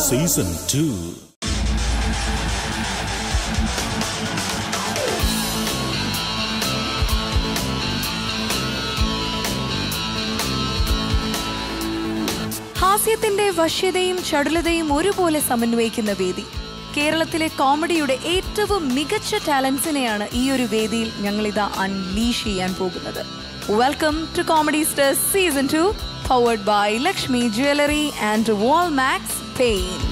Season two ഹാസ്യത്തിന്റെ വശ്യതയും ചടുലതയും ഒരുപോലെ സമന്വയിക്കുന്ന വേദി കേരളത്തിലെ കോമഡിയുടെ ഏറ്റവും മികച്ച ടാലൻസിനെയാണ് ഈ ഒരു വേദിയിൽ ഞങ്ങളിതാ അൺലീഷ് ചെയ്യാൻ പോകുന്നത് welcome to comedy stars season two powered by Lakshmi jewellery and Walmax paints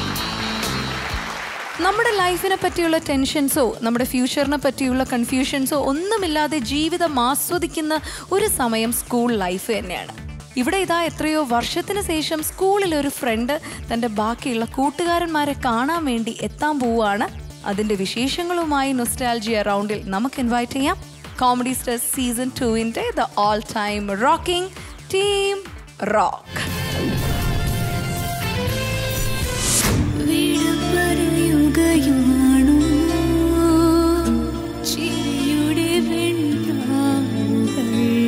നമ്മുടെ ലൈഫിനെ പറ്റിയുള്ള ടെൻഷൻസോ നമ്മുടെ ഫ്യൂച്ചറിനെ പറ്റിയുള്ള കൺഫ്യൂഷൻസോ ഒന്നുമില്ലാതെ ജീവിതം ആസ്വദിക്കുന്ന ഒരു സമയം സ്കൂൾ ലൈഫ് തന്നെയാണ് ഇവിടെ ഇതാ എത്രയോ വർഷത്തിന് ശേഷം സ്കൂളിൽ ഒരു ഫ്രണ്ട് തൻ്റെ ബാക്കിയുള്ള കൂട്ടുകാരന്മാരെ കാണാൻ വേണ്ടി എത്താൻ പോവുകയാണ് അതിൻ്റെ വിശേഷങ്ങളുമായി നൊസ്റ്റാൾജിയ റൗണ്ടിൽ നമുക്ക് ഇൻവൈറ്റ് ചെയ്യാം കോമഡി സ്റ്റേഴ്സ് സീസൺ ടുവിൻ്റെ the all time rocking team rock വിട പറയുകയാണോ ചിരിയുടെ വെൺതാവുകൾ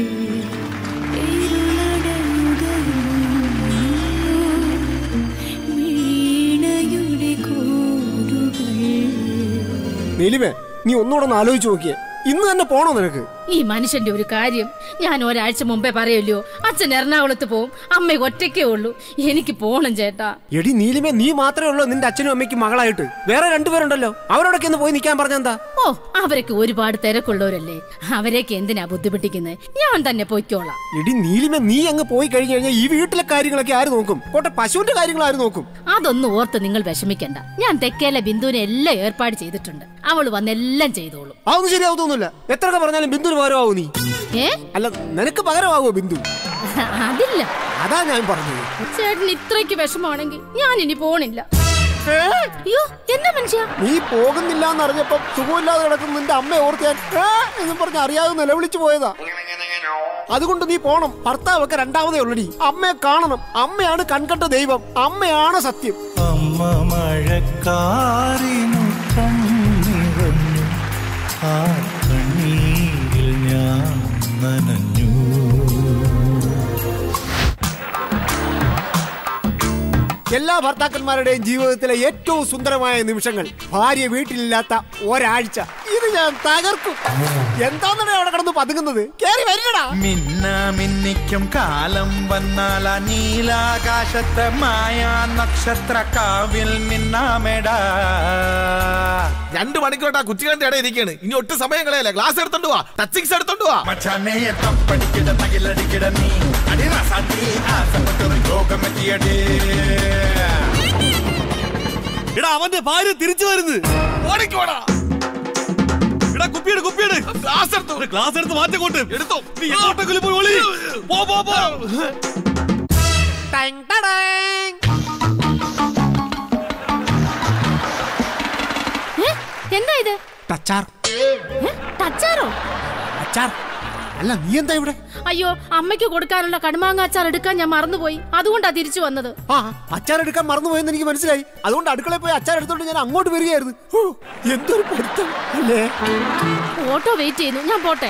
ഇരുളടയുകയാണോ വീണയുടെ കോടുകൾ നീലിമേ നീ ഒന്നുകൂടെ ഒന്ന് ആലോചിച്ച് നോക്കിയേ ഇന്ന് തന്നെ പോണോ നിനക്ക് ഈ മനുഷ്യന്റെ ഒരു കാര്യം ഞാൻ ഒരാഴ്ച മുമ്പേ പറയല്ലോ അച്ഛൻ എറണാകുളത്ത് പോവും അമ്മ ഒറ്റയ്ക്കേ ഉള്ളൂ എനിക്ക് പോണം ചേട്ടാ എടി നീലിമേ നീ മാത്രമേ ഉള്ളൂ നിന്റെ അച്ഛനും അമ്മയ്ക്കും മകളായിട്ട് വേറെ രണ്ടുപേരുണ്ടല്ലോ അവരോടൊക്കെ ഒന്ന് പോയി നിൽക്കാൻ പറഞ്ഞെന്താ ഓ അവരൊക്കെ ഒരുപാട് തിരക്കുള്ളവരല്ലേ അവരെയൊക്കെ എന്തിനാ ബുദ്ധിമുട്ടിക്കുന്നത് ഞാൻ തന്നെ പൊയ്ക്കോളാം എടി നീലിമേ നീ അങ്ങ് പോയി കഴിഞ്ഞു കഴിഞ്ഞാൽ ഈ വീട്ടിലെ കാര്യങ്ങളൊക്കെ ആര് നോക്കും പോട്ടെ പശുവിന്റെ കാര്യങ്ങൾ ആര് നോക്കും അതൊന്നും ഓർത്ത് നിങ്ങൾ വിഷമിക്കണ്ട ഞാൻ തെക്കേലെ ബിന്ദുവിനെ എല്ലാം ഏർപ്പാട് ചെയ്തിട്ടുണ്ട് അവൾ വന്നെല്ലാം ചെയ്തോളും അതൊന്നും ശരിയാവത്തൊന്നുമില്ല എത്രയൊക്കെ പറഞ്ഞാലും ബിന്ദുവിന് പകരമാവൂ നീ ഏ അല്ല നിനക്ക് പകരമാവോ ബിന്ദു അതില്ല അതാ ഞാൻ പറഞ്ഞത് ചേട്ടന് ഇത്രയ്ക്ക് വിഷമാണെങ്കിൽ ഞാൻ ഇനി പോണില്ല അയ്യോ എന്താ മനുഷ്യ നീ പോകുന്നില്ല എന്ന് അറിഞ്ഞപ്പോ സുഖമില്ലാതെ കിടക്കുന്ന നിന്റെ അമ്മ ഓർത്ത് ഞാൻ "ഏ" എന്ന് പറഞ്ഞ് അറിയാതെ നിലവിളിച്ചു പോയതാ അതുകൊണ്ട് നീ പോണം ഭർത്താവൊക്കെ രണ്ടാമതേ ഉള്ളടി അമ്മയെ കാണണം അമ്മയാണ് കൺകണ്ട ദൈവം അമ്മയാണ് സത്യം അമ്മ മഴക്കാറിനു കണ്ണിറഞ്ഞു ആ കണ്ണീരിൽ ഞാൻ നനഞ്ഞു എല്ലാ ഭർത്താക്കന്മാരുടെയും ജീവിതത്തിലെ ഏറ്റവും സുന്ദരമായ നിമിഷങ്ങൾ ഭാര്യ വീട്ടിലില്ലാത്ത ഒരാഴ്ച ഇത് ഞാൻ തകർക്കും എന്താന്നാണ് അവിടെ കിടന്ന് പതുങ്ങുന്നത് കേറി വരികടാ മിന്ന മിന്നിക്കും കാലം വന്നാൽ ആ നീലാകാശത്തെ മായാ നക്ഷത്ര കാവിൽ മിന്നാമെടാ രണ്ട് മണിക്കൂറാ കുറ്റികളുടെ ഇടയിൽ ഇരിക്കാണ് ഇനി ഒട്ടും സമയം കളയല്ല ഗ്ലാസ് എടുത്തോണ്ട് വാ ടച്ചിങ്സ് എടുത്തോണ്ട് വാ മച്ചാനെ തപ്പടിക്കിട തകിലടിക്കിട നീ അടിറാസാത്തി ആസപ്പെട്ടൊരു യോഗമെത്തിയടേ എടാ അവന്റെ ഭാര്യ തിരിച്ചു വരുന്നു ഓടിക്കോടാ എടാ കുപ്പിയുടെ കുപ്പിയുടെ ഗ്ലാസ് എടുത്തു ഒരു ഗ്ലാസ് എടുത്ത് മാറ്റിക്കോട്ട് എടുത്തോ നീ എങ്ങോട്ടെങ്കിലും പോയി ഒളി പോ പോ പോ ടങ് ടടങ്. ഏ? എന്താ ഇത് ടച്ചാർ ഏ? ടച്ചാറോ അച്ചാർ അല്ല നീ എന്താ ഇവിടെ അയ്യോ അമ്മയ്ക്ക് കൊടുക്കാനുള്ള കടുമാങ്ങ അച്ചാർ എടുക്കാൻ ഞാൻ മറന്നുപോയി അതുകൊണ്ടാ തിരിച്ചു വന്നത് ആ അച്ചാർ എടുക്കാൻ മറന്നുപോയെന്ന് എനിക്ക് മനസ്സിലായി അതുകൊണ്ട് അടുക്കളയിൽ പോയി അച്ചാർ എടുത്തോണ്ട് ഞാൻ അങ്ങോട്ട് വരികയായിരുന്നു ഹോ, എന്തൊരു പൊരുത്തം അല്ലേ ഓട്ടോ വെയിറ്റ് ചെയ്യുന്നു ഞാൻ പോട്ടെ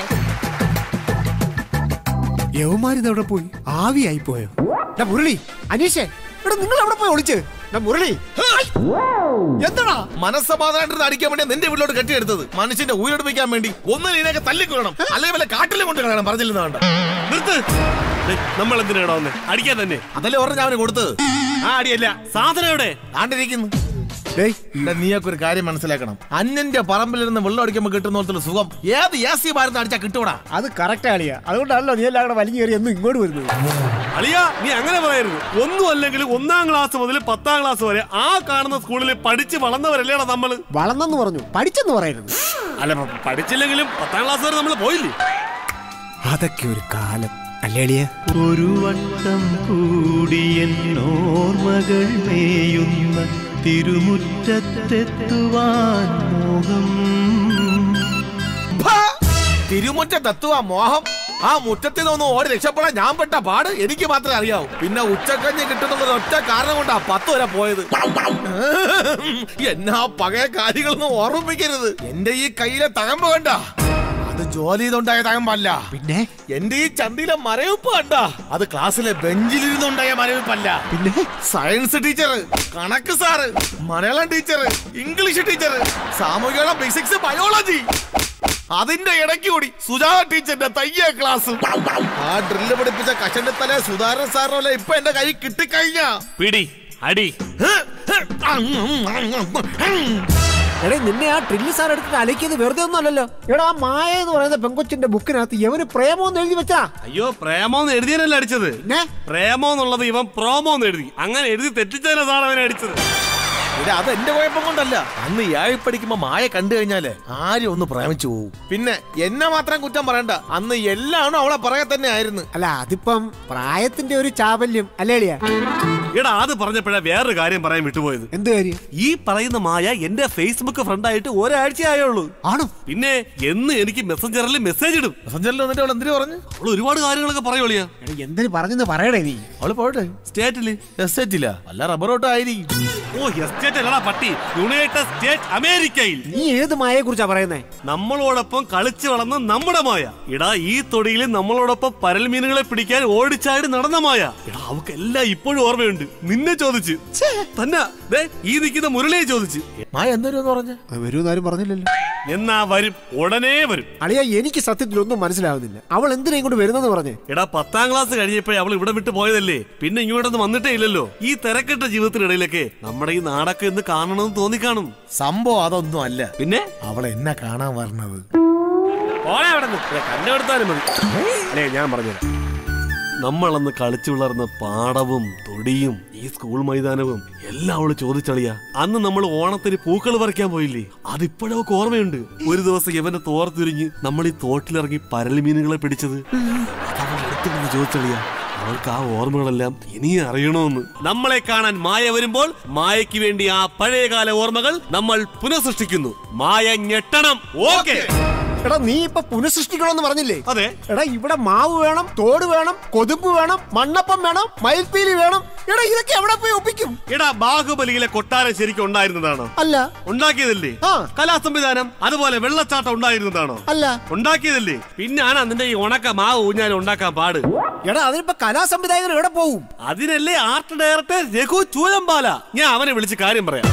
യവന്മാരിത് എവിടെ പോയി ആവിയായി പോയോ എടാ മുരളി അനീഷേ എടാ നിങ്ങൾ എവിടെ പോയി ഒളിച്ച് എടാ മുരളി എന്താടാ മനസ്സമാധാനം അടിക്കാൻ വേണ്ടി നിന്റെ വീട്ടിലോട്ട് കെട്ടിയെടുത്തത് മനുഷ്യന്റെ ഉയരെടുപ്പിക്കാൻ വേണ്ടി ഒന്നും ഇതിനൊക്കെ തല്ലിക്കൊള്ളണം അല്ലെങ്കിൽ വല്ല കാട്ടിലും കൊണ്ട് കളയണം പറഞ്ഞില്ലെന്ന് വേണ്ട നിർത്ത് ഡേയ്, നമ്മൾ എന്തിനാടാ വന്നേ അടിക്കാൻ തന്നെ അതല്ലേ ഓർമ്മ ഞാൻ അവന് കൊടുത്തത് ആ അടിയല്ല സാധനം എവിടെ ആണ്ടിരിക്കുന്നു ഡേയ് ഇവിടെ നീയൊക്കെ ഒരു കാര്യം മനസ്സിലാക്കണം അന്യന്റെ പറമ്പിലിരുന്ന് വെള്ളം അടിക്കുമ്പോൾ കിട്ടുന്ന പോലത്തെ സുഖം ഏത് ഏസി ഭാരത് അടിച്ചാൽ കിട്ടൂടാ അത് കറക്റ്റ് ആളിയാ അതുകൊണ്ടാണല്ലോ നീ എല്ലാം കൂടെ വലിഞ്ഞു കയറി എന്നും ഇങ്ങോട്ട് വരുന്നത് അളിയ നീ അങ്ങനെ പറയരുത് ഒന്നും അല്ലെങ്കിലും ഒന്നാം ക്ലാസ് മുതൽ പത്താം ക്ലാസ് വരെ ആ കാണുന്ന സ്കൂളിൽ പഠിച്ച് വളർന്നവരല്ലേടാ നമ്മള് വളർന്നെന്ന് പറഞ്ഞു പഠിച്ചെന്ന് പറയരുത് അല്ല പ- പഠിച്ചില്ലെങ്കിലും പത്താം ക്ലാസ് വരെ നമ്മൾ പോയില്ലേ അതൊക്കെ ഒരു കാലം അല്ലേ അളിയ ഒരു വട്ടം കൂടിയൻ ഓർമ്മകൾ മേയുന്ന തിരുമുറ്റത്തെത്തുവാൻ മോഹം തിരുമുറ്റ തത്വ മോഹം ആ മുറ്റത്തിൽ നിന്ന് ഓടി രക്ഷപ്പെടാൻ ഞാൻ പെട്ട പാട് എനിക്ക് മാത്രമേ അറിയാവൂ പിന്നെ ഉച്ചക്കഞ്ഞ് കിട്ടുന്നത് ഒറ്റ കാരണം കൊണ്ടാ പത്ത് വരെ പോയത് എന്നാ പഴയ കാര്യങ്ങളൊന്നും ഓർമ്മിപ്പിക്കരുത് എന്റെ ഈ കയ്യിലെ തകമ്പ് കണ്ട അത് ജോലി ചെയ്തുണ്ടായതാകാൻ പാടില്ല പിന്നെ എന്റെ ഈ ചന്തിയിലെ മരവിപ്പ് കണ്ട അത് ക്ലാസ്സിലെ ബെഞ്ചിലിരുന്നുണ്ടായ മരവിപ്പല്ല പിന്നെ സയൻസ് ടീച്ചർ കണക്ക് sir Malayalam teacher English teacher സാമൂഹിക ബേസിക്സ് ബയോളജി അതിന്റെ ഇടയ്ക്ക് കൂടി സുജാത ടീച്ചറിന്റെ തയ്യ ക്ലാസ് ആ ഡ്രില്ല് പഠിപ്പിച്ച കഷന്റെ തല സുധാകരൻ സാറിനല്ല ഇപ്പൊ എന്റെ കൈ കിട്ടിക്കഴിഞ്ഞ പിടി അടി എടേ നിന്നെ ആ ട്രില്ല് സാർ എടുത്തിട്ട് അലക്കിയത് വെറുതെ ഒന്നും അല്ലല്ലോ എടാ ആ മായ എന്ന് പറയുന്ന പെങ്കൊച്ചിന്റെ ബുക്കിനകത്ത് എവന് പ്രേമം എഴുതി വെച്ചാ അയ്യോ പ്രേമോന്ന് എഴുതിയനല്ല അടിച്ചത് പിന്നെ പ്രേമോ എന്നുള്ളത് ഇവൻ പ്രോമോ എന്ന് എഴുതി അങ്ങനെ എഴുതി തെറ്റിച്ചതിനെ സാർ അവനെ അടിച്ചത് ഇത് അത് എന്റെ കുഴപ്പം കൊണ്ടല്ല അന്ന് ഏഴി പഠിക്കുമ്പോ മായ കണ്ടു കഴിഞ്ഞാല് ആരും ഒന്ന് പ്രേമിച്ചു പോകും പിന്നെ എന്നെ മാത്രം കുറ്റം പറയണ്ട അന്ന് എല്ലാണും അവളെ പറയെ തന്നെ ആയിരുന്നു അല്ല അതിപ്പം പ്രായത്തിന്റെ ഒരു ചാബല്യം അല്ലേളിയാ എടാ അത് പറഞ്ഞപ്പോഴാ വേറൊരു കാര്യം പറയാൻ വിട്ടുപോയത് എന്ത് കാര്യം ഈ പറയുന്ന മായ എന്റെ ഫേസ്ബുക്ക് ഫ്രണ്ടായിട്ട് ഒരാഴ്ച ആയുള്ളൂ ആണോ പിന്നെ എന്ന് എനിക്ക് മെസ്സഞ്ചറിൽ മെസ്സേജ് ഇടും മെസ്സഞ്ചറിൽ വന്നിട്ട് അവൾ എന്തിനു പറഞ്ഞു അവൾ ഒരുപാട് കാര്യങ്ങളൊക്കെ പറയുള്ളിയാ എടാ, എന്തിന് പറഞ്ഞെന്ന് പറയടേ നീ അവള് പോട്ടെ സ്റ്റേറ്റില് എസ്റ്റേറ്റില്ല അല്ല റബ്ബറോട്ടോ ആയിരിക്കും ഓ എസ്റ്റേറ്റ് അല്ലടാ പട്ടി യുണൈറ്റഡ് സ്റ്റേറ്റ് അമേരിക്കയിൽ നീ ഏത് മായയെ കുറിച്ചാ പറയുന്നേ നമ്മളോടൊപ്പം കളിച്ചു വളർന്ന നമ്മുടെ മായ എടാ ഈ തൊടിയിൽ നമ്മളോടൊപ്പം പരൽ മീനുകളെ പിടിക്കാൻ ഓടിച്ചാടി നടന്ന മായ എടാ അവക്ക് എല്ലാം ഇപ്പോഴും ഓർമ്മയുണ്ട് നിന്നെ ചോദിച്ച് തന്നെ ദേ ഈ നിൽക്കുന്ന മുരളിയെ ചോദിച്ച് മായ എന്തോരും പറഞ്ഞു വരൂന്നാരും പറഞ്ഞില്ലല്ലോ എന്നാ വരും ഉടനെ വരും അളിയ എനിക്ക് സത്യത്തിൽ ഒന്നും മനസ്സിലാവുന്നില്ല അവൾ എന്തിനാ ഇങ്ങോട്ട് വരുന്നെന്ന് പറഞ്ഞേ എടാ പത്താം ക്ലാസ് കഴിഞ്ഞപ്പോഴേ അവൾ ഇവിടെ വിട്ട് പോയതല്ലേ പിന്നെ ഇങ്ങോട്ടൊന്നും വന്നിട്ടേ ഇല്ലല്ലോ ഈ തിരക്കിട്ട ജീവിതത്തിനിടയിലൊക്കെ നമ്മുടെ ഈ നാടൊക്കെ എന്ന് കാണണമെന്ന് തോന്നിക്കാണും സംഭവം അതൊന്നും അല്ല പിന്നെ അവൾ എന്നെ കാണാൻ വരണത് പോണേ അവിടെ കണ്ടെടുത്താലും മതി അല്ലേ ഞാൻ പറഞ്ഞുതരാം നമ്മളന്ന് കളിച്ചു വളർന്ന പാടവും തൊടിയും ഈ സ്കൂൾ മൈതാനവും എല്ലാം അവള് ചോദിച്ചളിയ അന്ന് നമ്മൾ ഓണത്തിന് പൂക്കൾ പറിക്കാൻ പോയില്ലേ അതിപ്പോഴും അവൾക്ക് ഓർമ്മയുണ്ട് ഒരു ദിവസം ഇവന്റെ തോർത്തുരിഞ്ഞ് നമ്മൾ ഈ തോട്ടിലിറങ്ങി പരൽ മീനുകളെ പിടിച്ചത് അതവൾ എടുത്തിരുന്ന് ചോദിച്ചളിയ അവൾക്ക് ആ ഓർമ്മകളെല്ലാം ഇനിയും അറിയണമെന്ന് നമ്മളെ കാണാൻ മായ വരുമ്പോൾ മായയ്ക്ക് വേണ്ടി ആ പഴയകാല ഓർമ്മകൾ നമ്മൾ പുനഃസൃഷ്ടിക്കുന്നു മായ ഞെട്ടണം ഓക്കെ എടാ നീ ഇപ്പൊ പുനഃസൃഷ്ടിക്കണമെന്ന് പറഞ്ഞില്ലേ അതെ എടാ ഇവിടെ മാവ് വേണം തോട് വേണം കൊതുമ്പ് വേണം മണ്ണപ്പം വേണം മയിൽപ്പീലി വേണം എടാ ഇതൊക്കെ എവിടെ പോയി ഒപ്പിക്കും എടാ ബാഹുബലിയിലെ കൊട്ടാരം ശരിക്കും ഉണ്ടായിരുന്നതാണോ അല്ല ഉണ്ടാക്കിയതല്ലേ ആ. കലാ സംവിധാനം അതുപോലെ വെള്ളച്ചാട്ടം ഉണ്ടായിരുന്നതാണോ അല്ല ഉണ്ടാക്കിയതല്ലേ പിന്നാണ് അതിന്റെ ഈ ഉണക്ക മാവ് ഊഞ്ഞാൽ ഉണ്ടാക്കാൻ പാട് എടാ അതിനിപ്പോ കലാ സംവിധായകൻ എവിടെ പോവും അതിനല്ലേ ആർട്ട് ഡയറക്ടർ രഘു ചൂലമ്പാല ഞാൻ അവനെ വിളിച്ച് കാര്യം പറയാം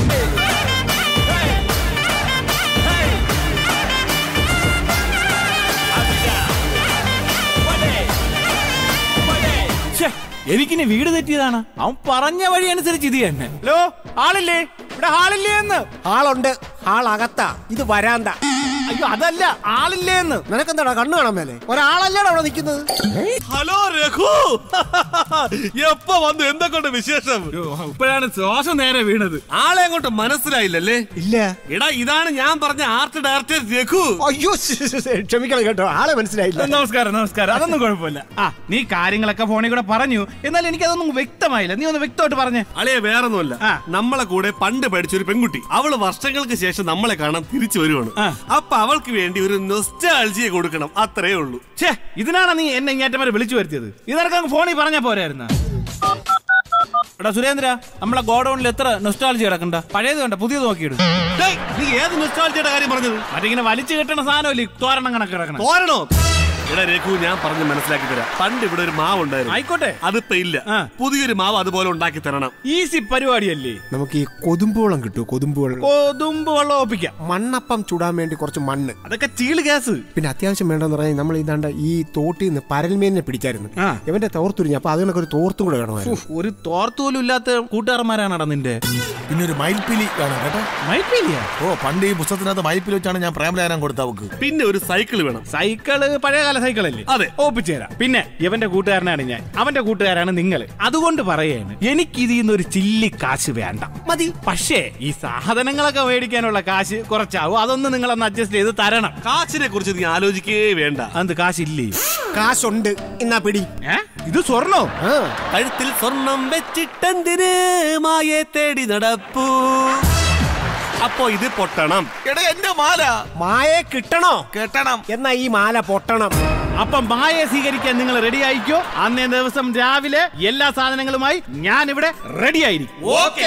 ഛെ, എനിക്കിനി വീട് തെറ്റിയതാണ് അവൻ പറഞ്ഞ വഴി അനുസരിച്ച് ഇത് തന്നെ ഹലോ ആളില്ലേ ഇവിടെ ആളില്ലേ എന്ന് ആളുണ്ട് ആളകത്താ ഇത് വരാന്ത അയ്യോ അതല്ല ആളില്ലേ എന്ന് നിനക്കെന്താടാ കണ്ണു കാണാൻ മേലെ ഒരാളല്ലേടാ അവിടെ നിൽക്കുന്നത് ഹലോ രഘു എപ്പോ വന്നു എന്തൊക്കെ വിശേഷം ഇപ്പോഴാണ് ശ്വാസം നേരെ വീണത് ആളെ അങ്ങോട്ട് മനസ്സിലായില്ലല്ലേ ഇല്ല എടാ ഇതാണ് ഞാൻ പറഞ്ഞ ആർട്ട് ഡയറക്ടർ രഘു അയ്യോ ക്ഷമിക്കണം കേട്ടോ ആളെ മനസ്സിലായില്ല നമസ്കാരം നമസ്കാരം അതൊന്നും കുഴപ്പമില്ല ആ നീ കാര്യങ്ങളൊക്കെ ഫോണിൽ കൂടെ പറഞ്ഞു എന്നാൽ എനിക്ക് അതൊന്നും വ്യക്തമായില്ല നീ ഒന്ന് വ്യക്തമായിട്ട് പറഞ്ഞേ അളിയെ വേറൊന്നുമല്ല ആ. നമ്മളെ കൂടെ പണ്ട് പഠിച്ചൊരു പെൺകുട്ടി അവള് വർഷങ്ങൾക്ക് ശേഷം നമ്മളെ കാണാൻ തിരിച്ചു വരുവാണ് ആ. അപ്പൊ അവൾക്ക് വേണ്ടി ഒരു നൊസ്റ്റാൾജിയെ കൊടുക്കണം അത്രേ ഉള്ളൂ ഛേ ഇതിനാണ് നീ എന്നെ ഇങ്ങേറ്റം വരെ വിളിച്ചു വരുത്തിയത് ഇതൊക്കെ അങ്ങ് ഫോണിൽ പറഞ്ഞാ പോരായിരുന്ന എടാ സുരേന്ദ്ര നമ്മളെ ഗോഡൌണിൽ എത്ര നൊസ്റ്റാളജി കിടക്കണ്ട പഴയത് കണ്ട പുതിയത് നോക്കിയിടും ഡേയ്, നീ ഏത് നൊസ്റ്റാൾജിയുടെ കാര്യം പറഞ്ഞത് മറ്റിങ്ങനെ വലിച്ചു കെട്ടണ സാധനമല്ലേ തോരണം കണക്ക് കിടക്കണം തോരണോ എടാ രഘു ഞാൻ പറഞ്ഞ് മനസ്സിലാക്കി തരാം പണ്ട് ഇവിടെ ഒരു മാവ് ഉണ്ടായിരുന്നു ആയിക്കോട്ടെ അതിപ്പോ ഇല്ല ആ. പുതിയൊരു മാവ് അതുപോലെ ഉണ്ടാക്കി തരണം ഈസി പരിപാടിയല്ലേ നമുക്ക് ഈ കൊതുമ്പുവെള്ളം കിട്ടുമോ കൊതുമ്പുവെള്ളം കൊതുമ്പ് വെള്ളം ഒപ്പിക്കാം മണ്ണപ്പം ചുടാൻ വേണ്ടി കുറച്ച് മണ്ണ് അതൊക്കെ ചീള് ഗ്യാസ് പിന്നെ അത്യാവശ്യം വേണ്ടെന്ന് പറഞ്ഞാൽ നമ്മൾ ഇതാണ്ട് ഈ തോട്ടിൽ നിന്ന് പരൽമീനിനെ പിടിച്ചായിരുന്നു ആ. ഇവന്റെ തോർത്തുരിഞ്ഞു അപ്പൊ അതിനൊക്കെ ഒരു തോർത്തും കൂടെ വേണമായിരുന്നു ഉഫ്, ഒരു തോർത്തോലും ഇല്ലാത്ത കൂട്ടുകാരന്മാരാണടാ നിന്റെ പിന്നെ ഒരു മയിൽപ്പിലി കാണാം കേട്ടോ മൈപ്പില്ല ഓ പണ്ട് ഈ പുസ്തകത്തിനകത്ത് മയിൽപ്പിലി വെച്ചാണ് ഞാൻ പ്രേമലേഖനം കൊടുത്ത അവക്ക് പിന്നെ ഒരു സൈക്കിൾ വേണം സൈക്കിള് പഴയകാല സൈക്കിളല്ലേ അതെ. ഒപ്പിച്ചുതരാം പിന്നെ ഇവന്റെ കൂട്ടുകാരനാണ് ഞാൻ അവന്റെ കൂട്ടുകാരാണ് നിങ്ങൾ അതുകൊണ്ട് പറയാണ് എനിക്ക് ഇതിൽ നിന്ന് ഒരു ചില്ലി കാശ് വേണ്ട മതി പക്ഷേ ഈ സാധനങ്ങളൊക്കെ മേടിക്കാനുള്ള കാശ് കുറച്ചാവും അതൊന്ന് നിങ്ങളൊന്ന് അഡ്ജസ്റ്റ് ചെയ്ത് തരണം കാശിനെ കുറിച്ച് നീ ആലോചിക്കേ വേണ്ട അത് കാശില്ലേ കാശുണ്ട് എന്നാ പിടി ഏ ഇത് സ്വർണ്ണോ ആ കഴുത്തിൽ സ്വർണം വെച്ചിട്ടെന്തിന് മായെ തേടി നടപ്പൂ അപ്പോ ഇത് പൊട്ടണം എടാ എന്റെ മാല മായെ കിട്ടണോ കെട്ടണം എന്നാ ഈ മാല പൊട്ടണം അപ്പൊ മായയെ സ്വീകരിക്കാൻ നിങ്ങൾ റെഡി ആയിക്കോ അന്നേ ദിവസം രാവിലെ എല്ലാ സാധനങ്ങളുമായി ഞാൻ ഇവിടെ റെഡി ആയിരിക്കും ഓക്കെ